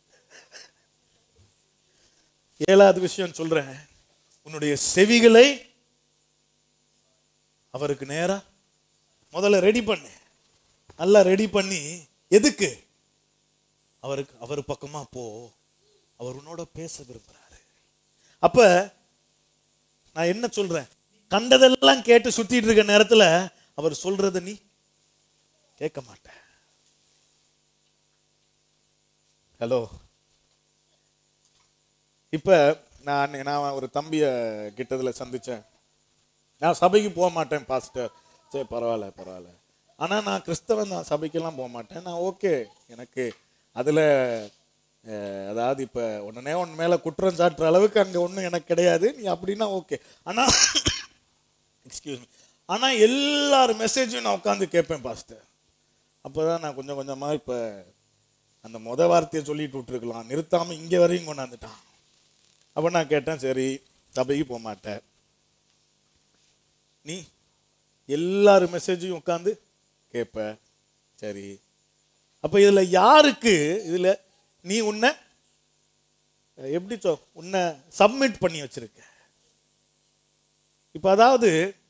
ஏழாவது விஷயம் சொல்றேன் உன்னுடைய செவிகளை அவருக்கு நேரா முதல்ல ரெடி பண்ணு நல்லா ரெடி பண்ணி எதுக்கு அவருக்கு அவர் பக்கமா போ அவர் உன்னோட பேச விரும்புறாரு அப்ப நான் என்ன சொல்றேன் கண்டதெல்லாம் கேட்டு சுத்திட்டு இருக்க நேரத்துல அவர் சொல்றத நீ கேட்க மாட்ட ஹலோ இப்ப நான் நான் ஒரு தம்பிய கிட்டதுல சந்திச்சேன் நான் சபைக்கு போக மாட்டேன் பாஸ்டர் சரி பரவாயில்ல பரவாயில்ல ஆனால் நான் கிறிஸ்தவன் தான் சபைக்கெல்லாம் போக மாட்டேன் நான் ஓகே எனக்கு அதில் அதாவது இப்போ உடனே உன் மேலே குற்றம் சாட்டுற அளவுக்கு அங்கே ஒன்றும் எனக்கு கிடையாது நீ அப்படின்னா ஓகே ஆனால் எக்ஸ்கியூஸ் மீ ஆனால் எல்லார் மெசேஜும் நான் உட்காந்து கேட்பேன் பாஸ்டர் அப்போ தான் நான் கொஞ்சம் கொஞ்சமாக இப்போ அந்த முத வார்த்தையை சொல்லிட்டு விட்டுருக்கலாம் நிறுத்தாமல் இங்கே வரையும் கொண்டாந்துட்டான் அப்போ நான் கேட்டேன் சரி சபைக்கு போக மாட்டேன் நீ எல்லார் மெசேஜையும் உட்காந்து கேட்ப சரி அப்ப இதுல யாருக்கு இதுல நீ உன்னை அஹ், எப்படி சொ உன்னை சப்மிட் பண்ணி வச்சிருக்க இப்ப அதாவது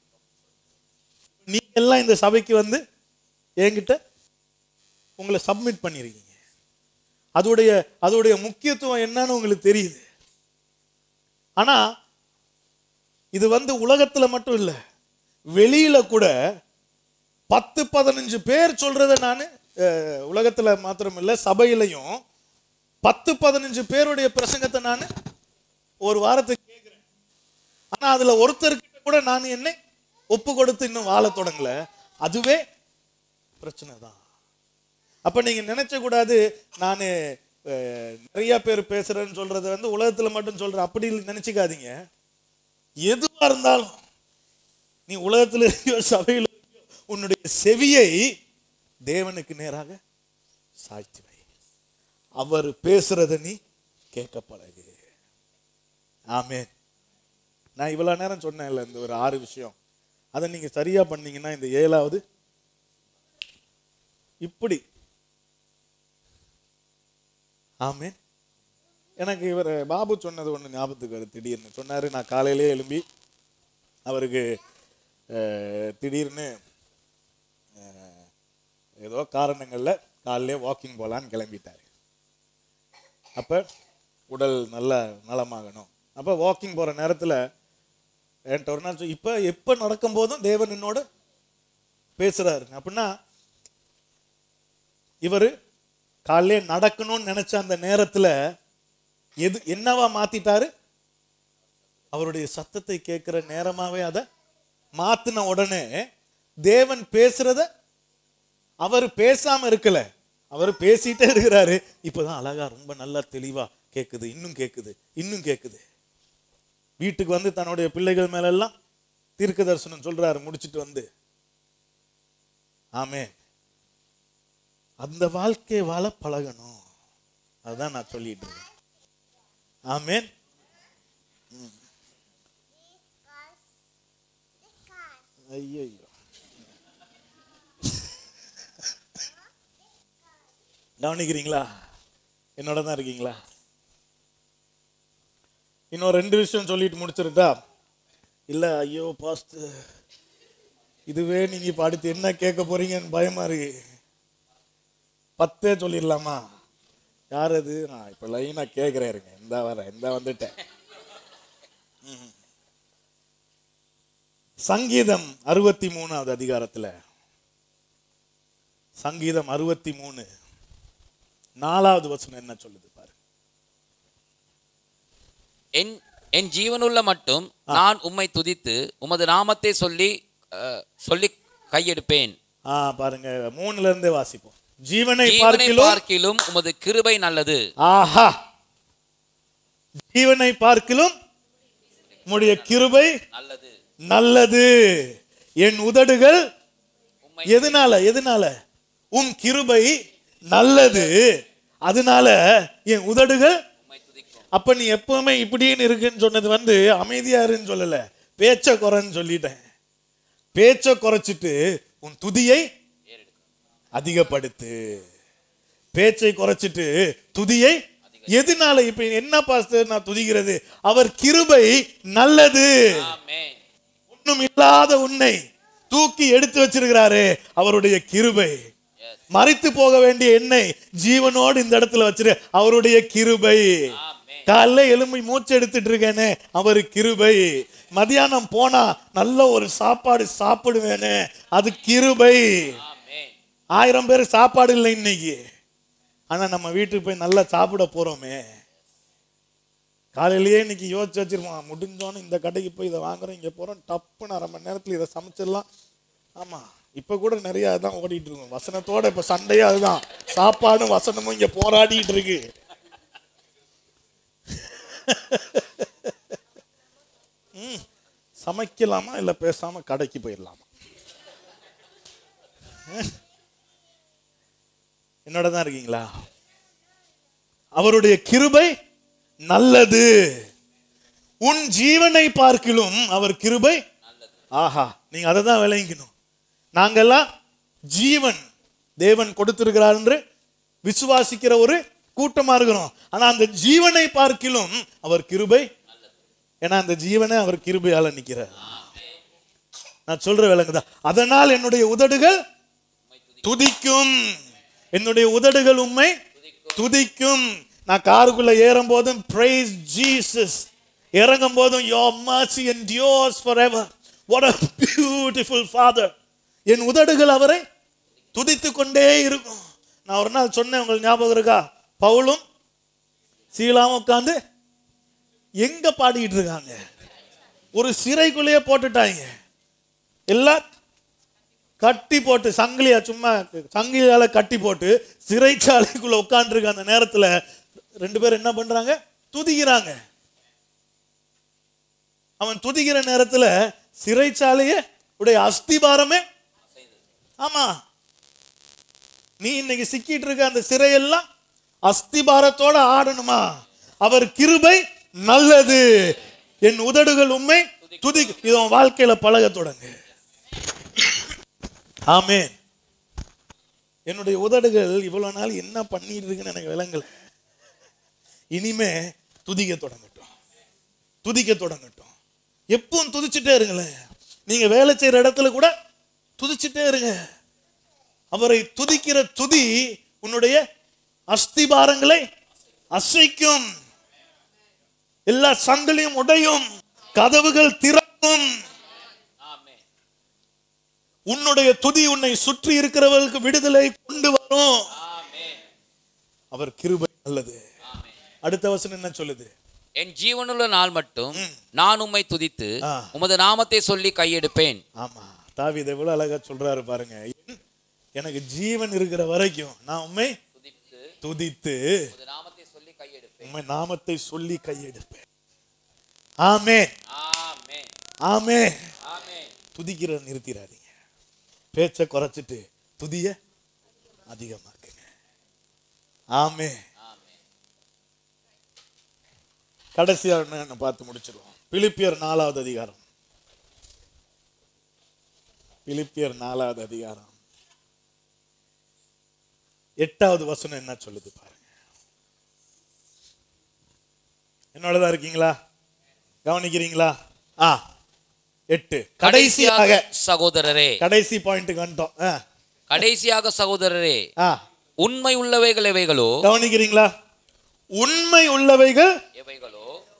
நீ எல்லாம் இந்த சபைக்கு வந்து என்கிட்ட உங்களை சப்மிட் பண்ணிருக்கீங்க அதோடைய அதோடைய முக்கியத்துவம் என்னன்னு உங்களுக்கு தெரியுது ஆனா இது வந்து உலகத்துல மட்டும் இல்ல வெளியில கூட பத்து பதினஞ்சு பேர் சொல்றத நான் உலகத்துல மாத்திரம் இல்ல சபையிலையும் பத்து பதினஞ்சு பேருடைய பிரசங்கத்தை நான் ஒரு வாரத்துக்கு கேட்கிறேன் ஆனா அதுல ஒருத்தர்கிட்ட கூட நான் என்னை ஒப்பு கொடுத்து இன்னும் வாழ தொடங்கல அதுவே பிரச்சனை தான் அப்ப நீங்க நினைச்ச கூடாது நான் நிறைய பேர் பேசுறேன்னு சொல்றது வந்து உலகத்துல மட்டும் சொல்றேன் அப்படி நினைச்சுக்காதீங்க எதுவா இருந்தாலும் நீ உலகத்தில் இருக்கியோ சபையில் இருக்கியோ உன்னுடைய செவியை தேவனுக்கு நேராக சாய்த்து வை அவர் பேசுறத நீ கேட்க பழகு ஆமென் நான் இவ்வளவு நேரம் சொன்னேன்ல இந்த ஒரு ஆறு விஷயம் அதை நீங்க சரியா பண்ணீங்கன்னா இந்த ஏழாவது இப்படி ஆமென் எனக்கு இவர் பாபு சொன்னது ஒன்று ஞாபகத்துக்கு வருது திடீர்னு சொன்னார் நான் காலையிலே எழும்பி அவருக்கு அஹ், திடீர்னு அஹ், ஏதோ காரணங்களில் காலையிலே வாக்கிங் போகலான்னு கிளம்பிட்டார் அப்போ உடல் நல்ல நலமாகணும் அப்போ வாக்கிங் போகிற நேரத்தில் என்கிட்ட ஒரு நாள் சொ- இப்போ எப்போ நடக்கும்போதும் தேவன் என்னோட பேசுகிறாரு அப்படின்னா இவர் காலையிலே நடக்கணும்னு நினைச்ச அந்த நேரத்துல எது என்னவா மாத்திட்டாரு அவருடைய சத்தத்தை கேட்கிற நேரமாவே அதை மாத்தின உடனே தேவன் பேசுறத அவர் பேசாம இருக்கல அவர் பேசிட்டே இருக்கிறாரு இப்பதான் அழகா ரொம்ப நல்லா தெளிவா கேக்குது இன்னும் கேக்குது இன்னும் கேக்குது வீட்டுக்கு வந்து தன்னுடைய பிள்ளைகள் மேல எல்லாம் தீர்க்க தரிசனம் சொல்றாரு முடிச்சிட்டு வந்து ஆமே அந்த வாழ்க்கையை வாழ பழகணும் அதுதான் நான் சொல்லிட்டு இருக்கேன் ஆமேன் ம். ஐயையோ கவனிக்கிறீங்களா என்னோட தான் இருக்கீங்களா இன்னும் ரெண்டு விஷயம் சொல்லிட்டு முடிச்சிருட்டா இல்ல ஐயோ பாஸ்ட் இதுவே நீங்க இப்ப அடுத்து என்ன கேட்க போறீங்கன்னு பயமா இருக்கு பத்தே சொல்லிடலாமா யார் அது நான் இப்போ லைனாக கேட்குறேன் இருங்க இந்த வரேன் இந்த வந்துட்டேன் ம். சங்கீதம் அறுபத்தி மூணாவது அதிகாரத்தில் சங்கீதம் அறுபத்தி மூணு நாலாவது வசனம் என்ன சொல்லுது பாரு என் என் ஜீவனுள்ள மட்டும் நான் உம்மை துதித்து உமது நாமத்தை சொல்லி அஹ், சொல்லி கையெடுப்பேன் ஆ பாருங்க மூணுல இருந்தே வாசிப்போம் ஜீவனை ஜீவனை பார்க்கிலும் பார்க்கிலும் உமது கிருபை நல்லது ஆஹா ஜீவனை பார்க்கிலும் உம்முடைய கிருபை நல்லது நல்லது என் உதடுகள் உம்மை எதனால எதனால உம் கிருபை நல்லது அதனால என் உதடுகள் உம்மை துதிக்கும் அப்ப நீ எப்பவுமே இப்படின்னு இருக்குன்னு சொன்னது வந்து அமைதியா இருன்னு சொல்லல பேச்ச குறைன்னு சொல்லிட்டேன் பேச்ச குறைச்சிட்டு உன் துதியை அதிகப்படுத்து பேச்சை குறைச்சிட்டு துதியை எதனால இப்ப என்ன பாஸ்டர் நான் துதிக்கிறது அவர் கிருபை நல்லது ஆமென் ஒண்ணும் இல்லாத உன்னை தூக்கி எடுத்து வச்சிருக்கிறாரு அவருடைய கிருபை மறித்து போக வேண்டிய என்னை ஜீவனோடு இந்த இடத்துல வச்சிரு அவருடைய கிருபை ஆமென் காலைல எலும்பி மூச்சு எடுத்துட்டு இருக்கேனே அவர் கிருபை மதியானம் போனா நல்ல ஒரு சாப்பாடு சாப்பிடுவேனே அது கிருபை ஆமென் ஆயிரம் பேர் சாப்பாடு இல்லை இன்னைக்கு ஆனா நம்ம வீட்டுக்கு போய் நல்லா சாப்பிட போறோமே காலையிலேயே இன்னைக்கு யோசிச்சு வச்சிருப்போம் முடிஞ்சோன்னு இந்த கடைக்கு போய் இதை வாங்குறோம் இங்க போறோம் டப்புன்னு அரை மணி நேரத்துல இதை சமைச்சிடலாம் ஆமா இப்ப கூட நிறைய அதான் ஓடிட்டு இருக்கும் வசனத்தோட இப்ப சண்டையா அதுதான் சாப்பாடும் வசனமும் இங்க போராடிட்டு இருக்கு ம், சமைக்கலாமா இல்ல பேசாம கடைக்கு போயிடலாமா என்னோட தான் இருக்கீங்களா அவருடைய கிருபை நல்லது உன் ஜீவனை பார்க்கிலும் அவர் கிருபை ஆஹா நீங்க அதை தான் விளங்கிக்கணும் நாங்கெல்லாம் ஜீவன் தேவன் கொடுத்திருக்கிறார் என்று விசுவாசிக்கிற ஒரு கூட்டமா இருக்கிறோம் ஆனா அந்த ஜீவனை பார்க்கிலும் அவர் கிருபை ஏன்னா அந்த ஜீவனை அவர் கிருபையால நிக்கிறார் நான் சொல்ற விளங்குதா அதனால் என்னுடைய உதடுகள் துதிக்கும் என்னுடைய உதடுகள் உம்மை துதிக்கும் நான் காருக்குள்ள ஏறும் போதும் praise ஜீசஸ் இறங்கும் போதும் your mercy endures forever what a beautiful father என் உதடுகள் அவரை துதித்து கொண்டே இருக்கும் நான் ஒரு நாள் சொன்னேன் உங்களுக்கு ஞாபகம் இருக்கா பவுலும் சீலாவும் உட்காந்து எங்க பாடிக்கிட்டு இருக்காங்க ஒரு சிறைக்குள்ளேயே போட்டுட்டாங்க எல்லாம் கட்டி போட்டு சங்கிலியா சும்மா சங்கிலியால கட்டி போட்டு சிறைச்சாலைக்குள்ள உட்காந்துருக்க அந்த நேரத்துல ரெண்டு பேரும் என்ன பண்றாங்க துதிக்கிறாங்க அவன் துதிக்கிற நேரத்துல சிறைச்சாலையே உடைய அஸ்திபாரமே ஆமா நீ இன்னைக்கு சிக்கிட்டு இருக்க அந்த சிறையெல்லாம் அஸ்திபாரத்தோட ஆடணுமா அவர் கிருபை நல்லது என் உதடுகள் உண்மை துதி இது உன் வாழ்க்கையில பழக தொடங்கு ஆமென் என்னுடைய உதடுகள் இவ்வளவு நாள் என்ன பண்ணிட்டு இருக்குன்னு எனக்கு விளங்கல இனிமே துதிக்க தொடங்கட்டும் துதிக்க தொடங்கட்டும் எப்பவும் துதிச்சுட்டே இருங்களேன் நீங்க வேலை செய்யற இடத்துல கூட துதிச்சுட்டே இருங்க அவரை துதிக்கிற துதி உன்னுடைய அஸ்திபாரங்களை அசைக்கும் எல்லா சங்கிலியும் உடையும் கதவுகள் திறக்கும் உன்னுடைய துதி உன்னை சுற்றி இருக்கிறவர்களுக்கு விடுதலை கொண்டு வரும் அவர் கிருபை நல்லது அடுத்த வசனம் என்ன சொல்லுது என் ஜீவனுள்ள நாள் மட்டும் நான் உம்மை துதித்து ஆ. உமது நாமத்தை சொல்லி கையெடுப்பேன் ஆமா தாவீது எவ்வளவு அழகா சொல்றாரு பாருங்க என்- எனக்கு ஜீவன் இருக்கிற வரைக்கும் நான் உண்மை துதித்து துதித்து உமது நாமத்தை சொல்லி கையெடுப்பேன் உண்மை நாமத்தை சொல்லி கையெடுப்பேன் ஆமே ஆமென் ஆமே ஆமென் துதிக்கிற நிறுத்திடாதீங்க பேச்சை குறைச்சிட்டு துதிய அதிகமாக்குங்க ஆமே கடைசியா என்ன பார்த்து முடிச்சிருவோம் பிலிப்பியர் நாலாவது அதிகாரம் பிலிப்பியர் நாலாவது அதிகாரம் எட்டாவது வசனம் என்ன சொல்லுது பாருங்க என்னோடதான் இருக்கீங்களா கவனிக்கிறீங்களா ஆ எட்டு கடைசியாக சகோதரரே கடைசி பாயிண்ட்டுக்கு வந்துட்டோம் ஆ, கடைசியாக சகோதரரே ஆ உண்மை உள்ளவைகள் எவைகளோ கவனிக்கிறீங்களா உண்மை உள்ளவைகள் எவைகளோ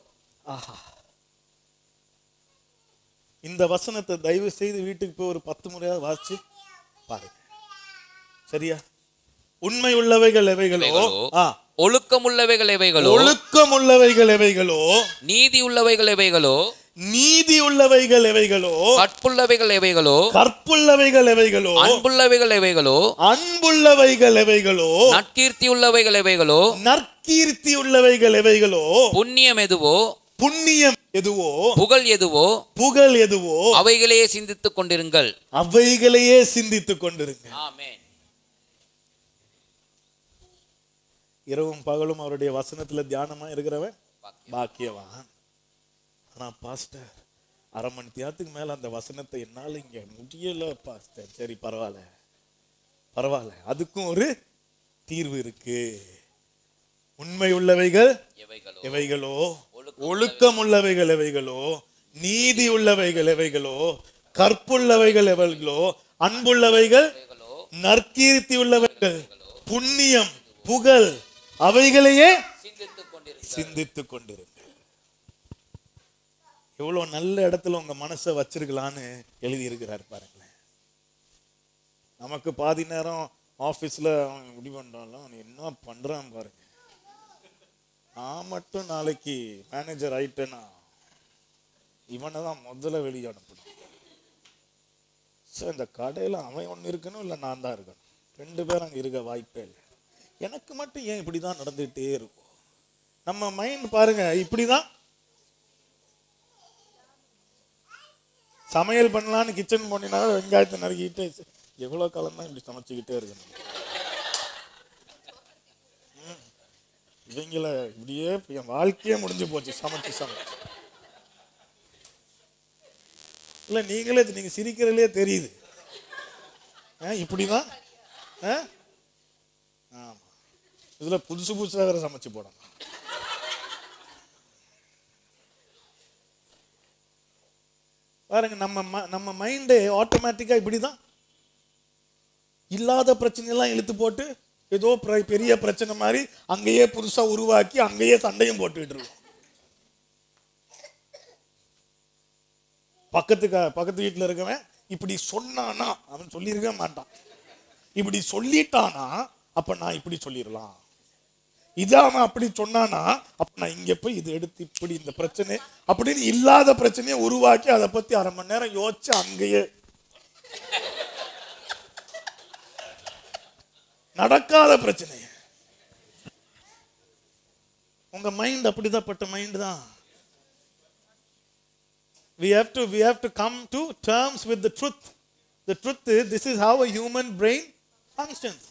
இந்த வசனத்தை தயவு செய்து வீட்டுக்கு போய் ஒரு பத்து முறையாவது வாசிச்சு பாருங்க சரியா உண்மை உள்ளவைகள் எவைகளோ எவைகளோ ஆ ஒழுக்கம் உள்ளவைகள் எவைகளோ ஒழுக்கம் உள்ளவைகள் எவைகளோ நீதி உள்ளவைகள் எவைகளோ நீதி உள்ளவைகள் எவைகளோ கற்புள்ளவைகள் எவைகளோ கற்புள்ளவைகள் எவைகளோ அன்புள்ளவைகள் எவைகளோ அன்புள்ளவைகள் எவைகளோ நற்கீர்த்தி உள்ளவைகள் எவைகளோ நற்கீர்த்தி உள்ளவைகள் எவைகளோ புண்ணியம் எதுவோ புண்ணியம் எதுவோ புகழ் எதுவோ புகழ் எதுவோ அவைகளையே சிந்தித்துக் கொண்டிருங்கள் அவைகளையே சிந்தித்துக் கொண்டிருங்க ஆமென் இரவும் பகலும் அவருடைய வசனத்துல தியானமா இருக்கிறவன் பாக்கியவான் ஆனா பாஸ்டர் அரை மணி நேரத்துக்கு மேல அந்த வசனத்தை என்னால இங்க முடியல பாஸ்டர் சரி பரவாயில்ல பரவாயில்ல அதுக்கும் ஒரு தீர்வு இருக்கு உண்மை உள்ளவைகள் எவைகளோ எவைகளோ ஒழுக்கம் உள்ளவைகள் எவைகளோ நீதி உள்ளவைகள் எவைகளோ கற்புள்ளவைகள் எவைகளோ அன்புள்ளவைகள் நற்கீர்த்தி உள்ளவைகள் புண்ணியம் புகழ் அவைகளையே சிந்தித்துக் கொண்டிருங்கள் சிந்தித்துக் கொண்டிருங்க எவ்வளவு நல்ல இடத்துல உங்க மனசை வச்சிருக்கலான்னு எழுதி இருக்கிறார் பாருங்களேன் நமக்கு பாதி நேரம் ஆபீஸ்ல அவன் இப்படி பண்றாலும் அவன் என்ன பண்றான் பாருங்க நான் மட்டும் நாளைக்கு மேனேஜர் ஆயிட்டேனா இவனை தான் முதல்ல வெளியே அனுப்பணும் சார் இந்த கடையில் அவன் ஒன்று இருக்கணும் இல்லை நான் தான் இருக்கணும் ரெண்டு பேரும் அங்கே இருக்க வாய்ப்பே இல்லை எனக்கு மட்டும் ஏன் இப்படி தான் நடந்துகிட்டே இருக்கும் நம்ம மைண்ட் பாருங்க இப்படி தான் சமையல் பண்ணலான்னு கிச்சன் போனீங்கன்னா வெங்காயத்தை நறுக்கிட்டு எவ்வளோ காலம் தான் இப்படி சமைச்சுக்கிட்டே இருக்கணும் ம். இவங்கள இப்படியே என் வாழ்க்கையே முடிஞ்சு போச்சு சமைச்சு சமைச்சு இல்லை நீங்களே நீங்க சிரிக்கிறதுலே தெரியுது ஆ, இப்படிதான் ஆ? ஆமா இதுல புதுசு புதுசாக வேற சமைச்சு போடணும் பாருங்க நம்ம ம- நம்ம மைண்டு ஆட்டோமேட்டிக்கா இப்படிதான் இல்லாத பிரச்சனையெல்லாம் இழுத்து போட்டு ஏதோ பிர- பெரிய பிரச்சனை மாதிரி அங்கேயே புதுசா உருவாக்கி அங்கேயே சண்டையும் போட்டுக்கிட்டு இருக்கோம் பக்கத்துக்கு பக்கத்து வீட்டில் இருக்கவன் இப்படி சொன்னானா அவன் சொல்லியிருக்க மாட்டான் இப்படி சொல்லிட்டானா அப்ப நான் இப்படி சொல்லிடலாம் இதை அவன் அப்படி சொன்னானா அப்ப நான் இங்க போய் இது எடுத்து இப்படி இந்த பிரச்சனை அப்படின்னு இல்லாத பிரச்சனையை உருவாக்கி அதை பத்தி அரை மணி நேரம் யோசிச்சு அங்கேயே நடக்காத பிரச்சனை உங்க மைண்ட் அப்படிதான்ப்பட்ட மைண்ட் தான் we have to we have to come to terms with the truth the truth is this is how a human brain functions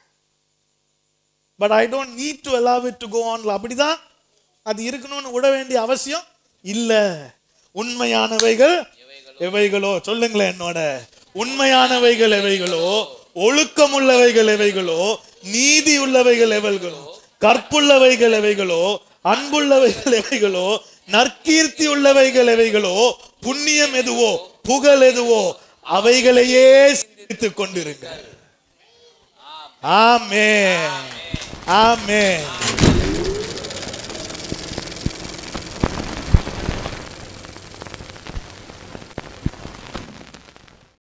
but i don't need to allow it to go on அப்படிதான் அது இருக்கணும்னு விட வேண்டிய அவசியம் இல்ல உண்மையானவைகள் எவைகளோ சொல்லுங்களேன் என்னோட உண்மையானவைகள் எவைகளோ ஒழுக்கம் உள்ளவைகள் எவைகளோ நீதி உள்ளவைகள் எவைகளோ கற்புள்ளவைகள் எவைகளோ அன்புள்ளவைகள் எவைகளோ நற்கீர்த்தி உள்ளவைகள் எவைகளோ புண்ணியம் எதுவோ புகழ் எதுவோ அவைகளையே சிந்தித்துக் கொண்டிருங்க ஆமே ஆமே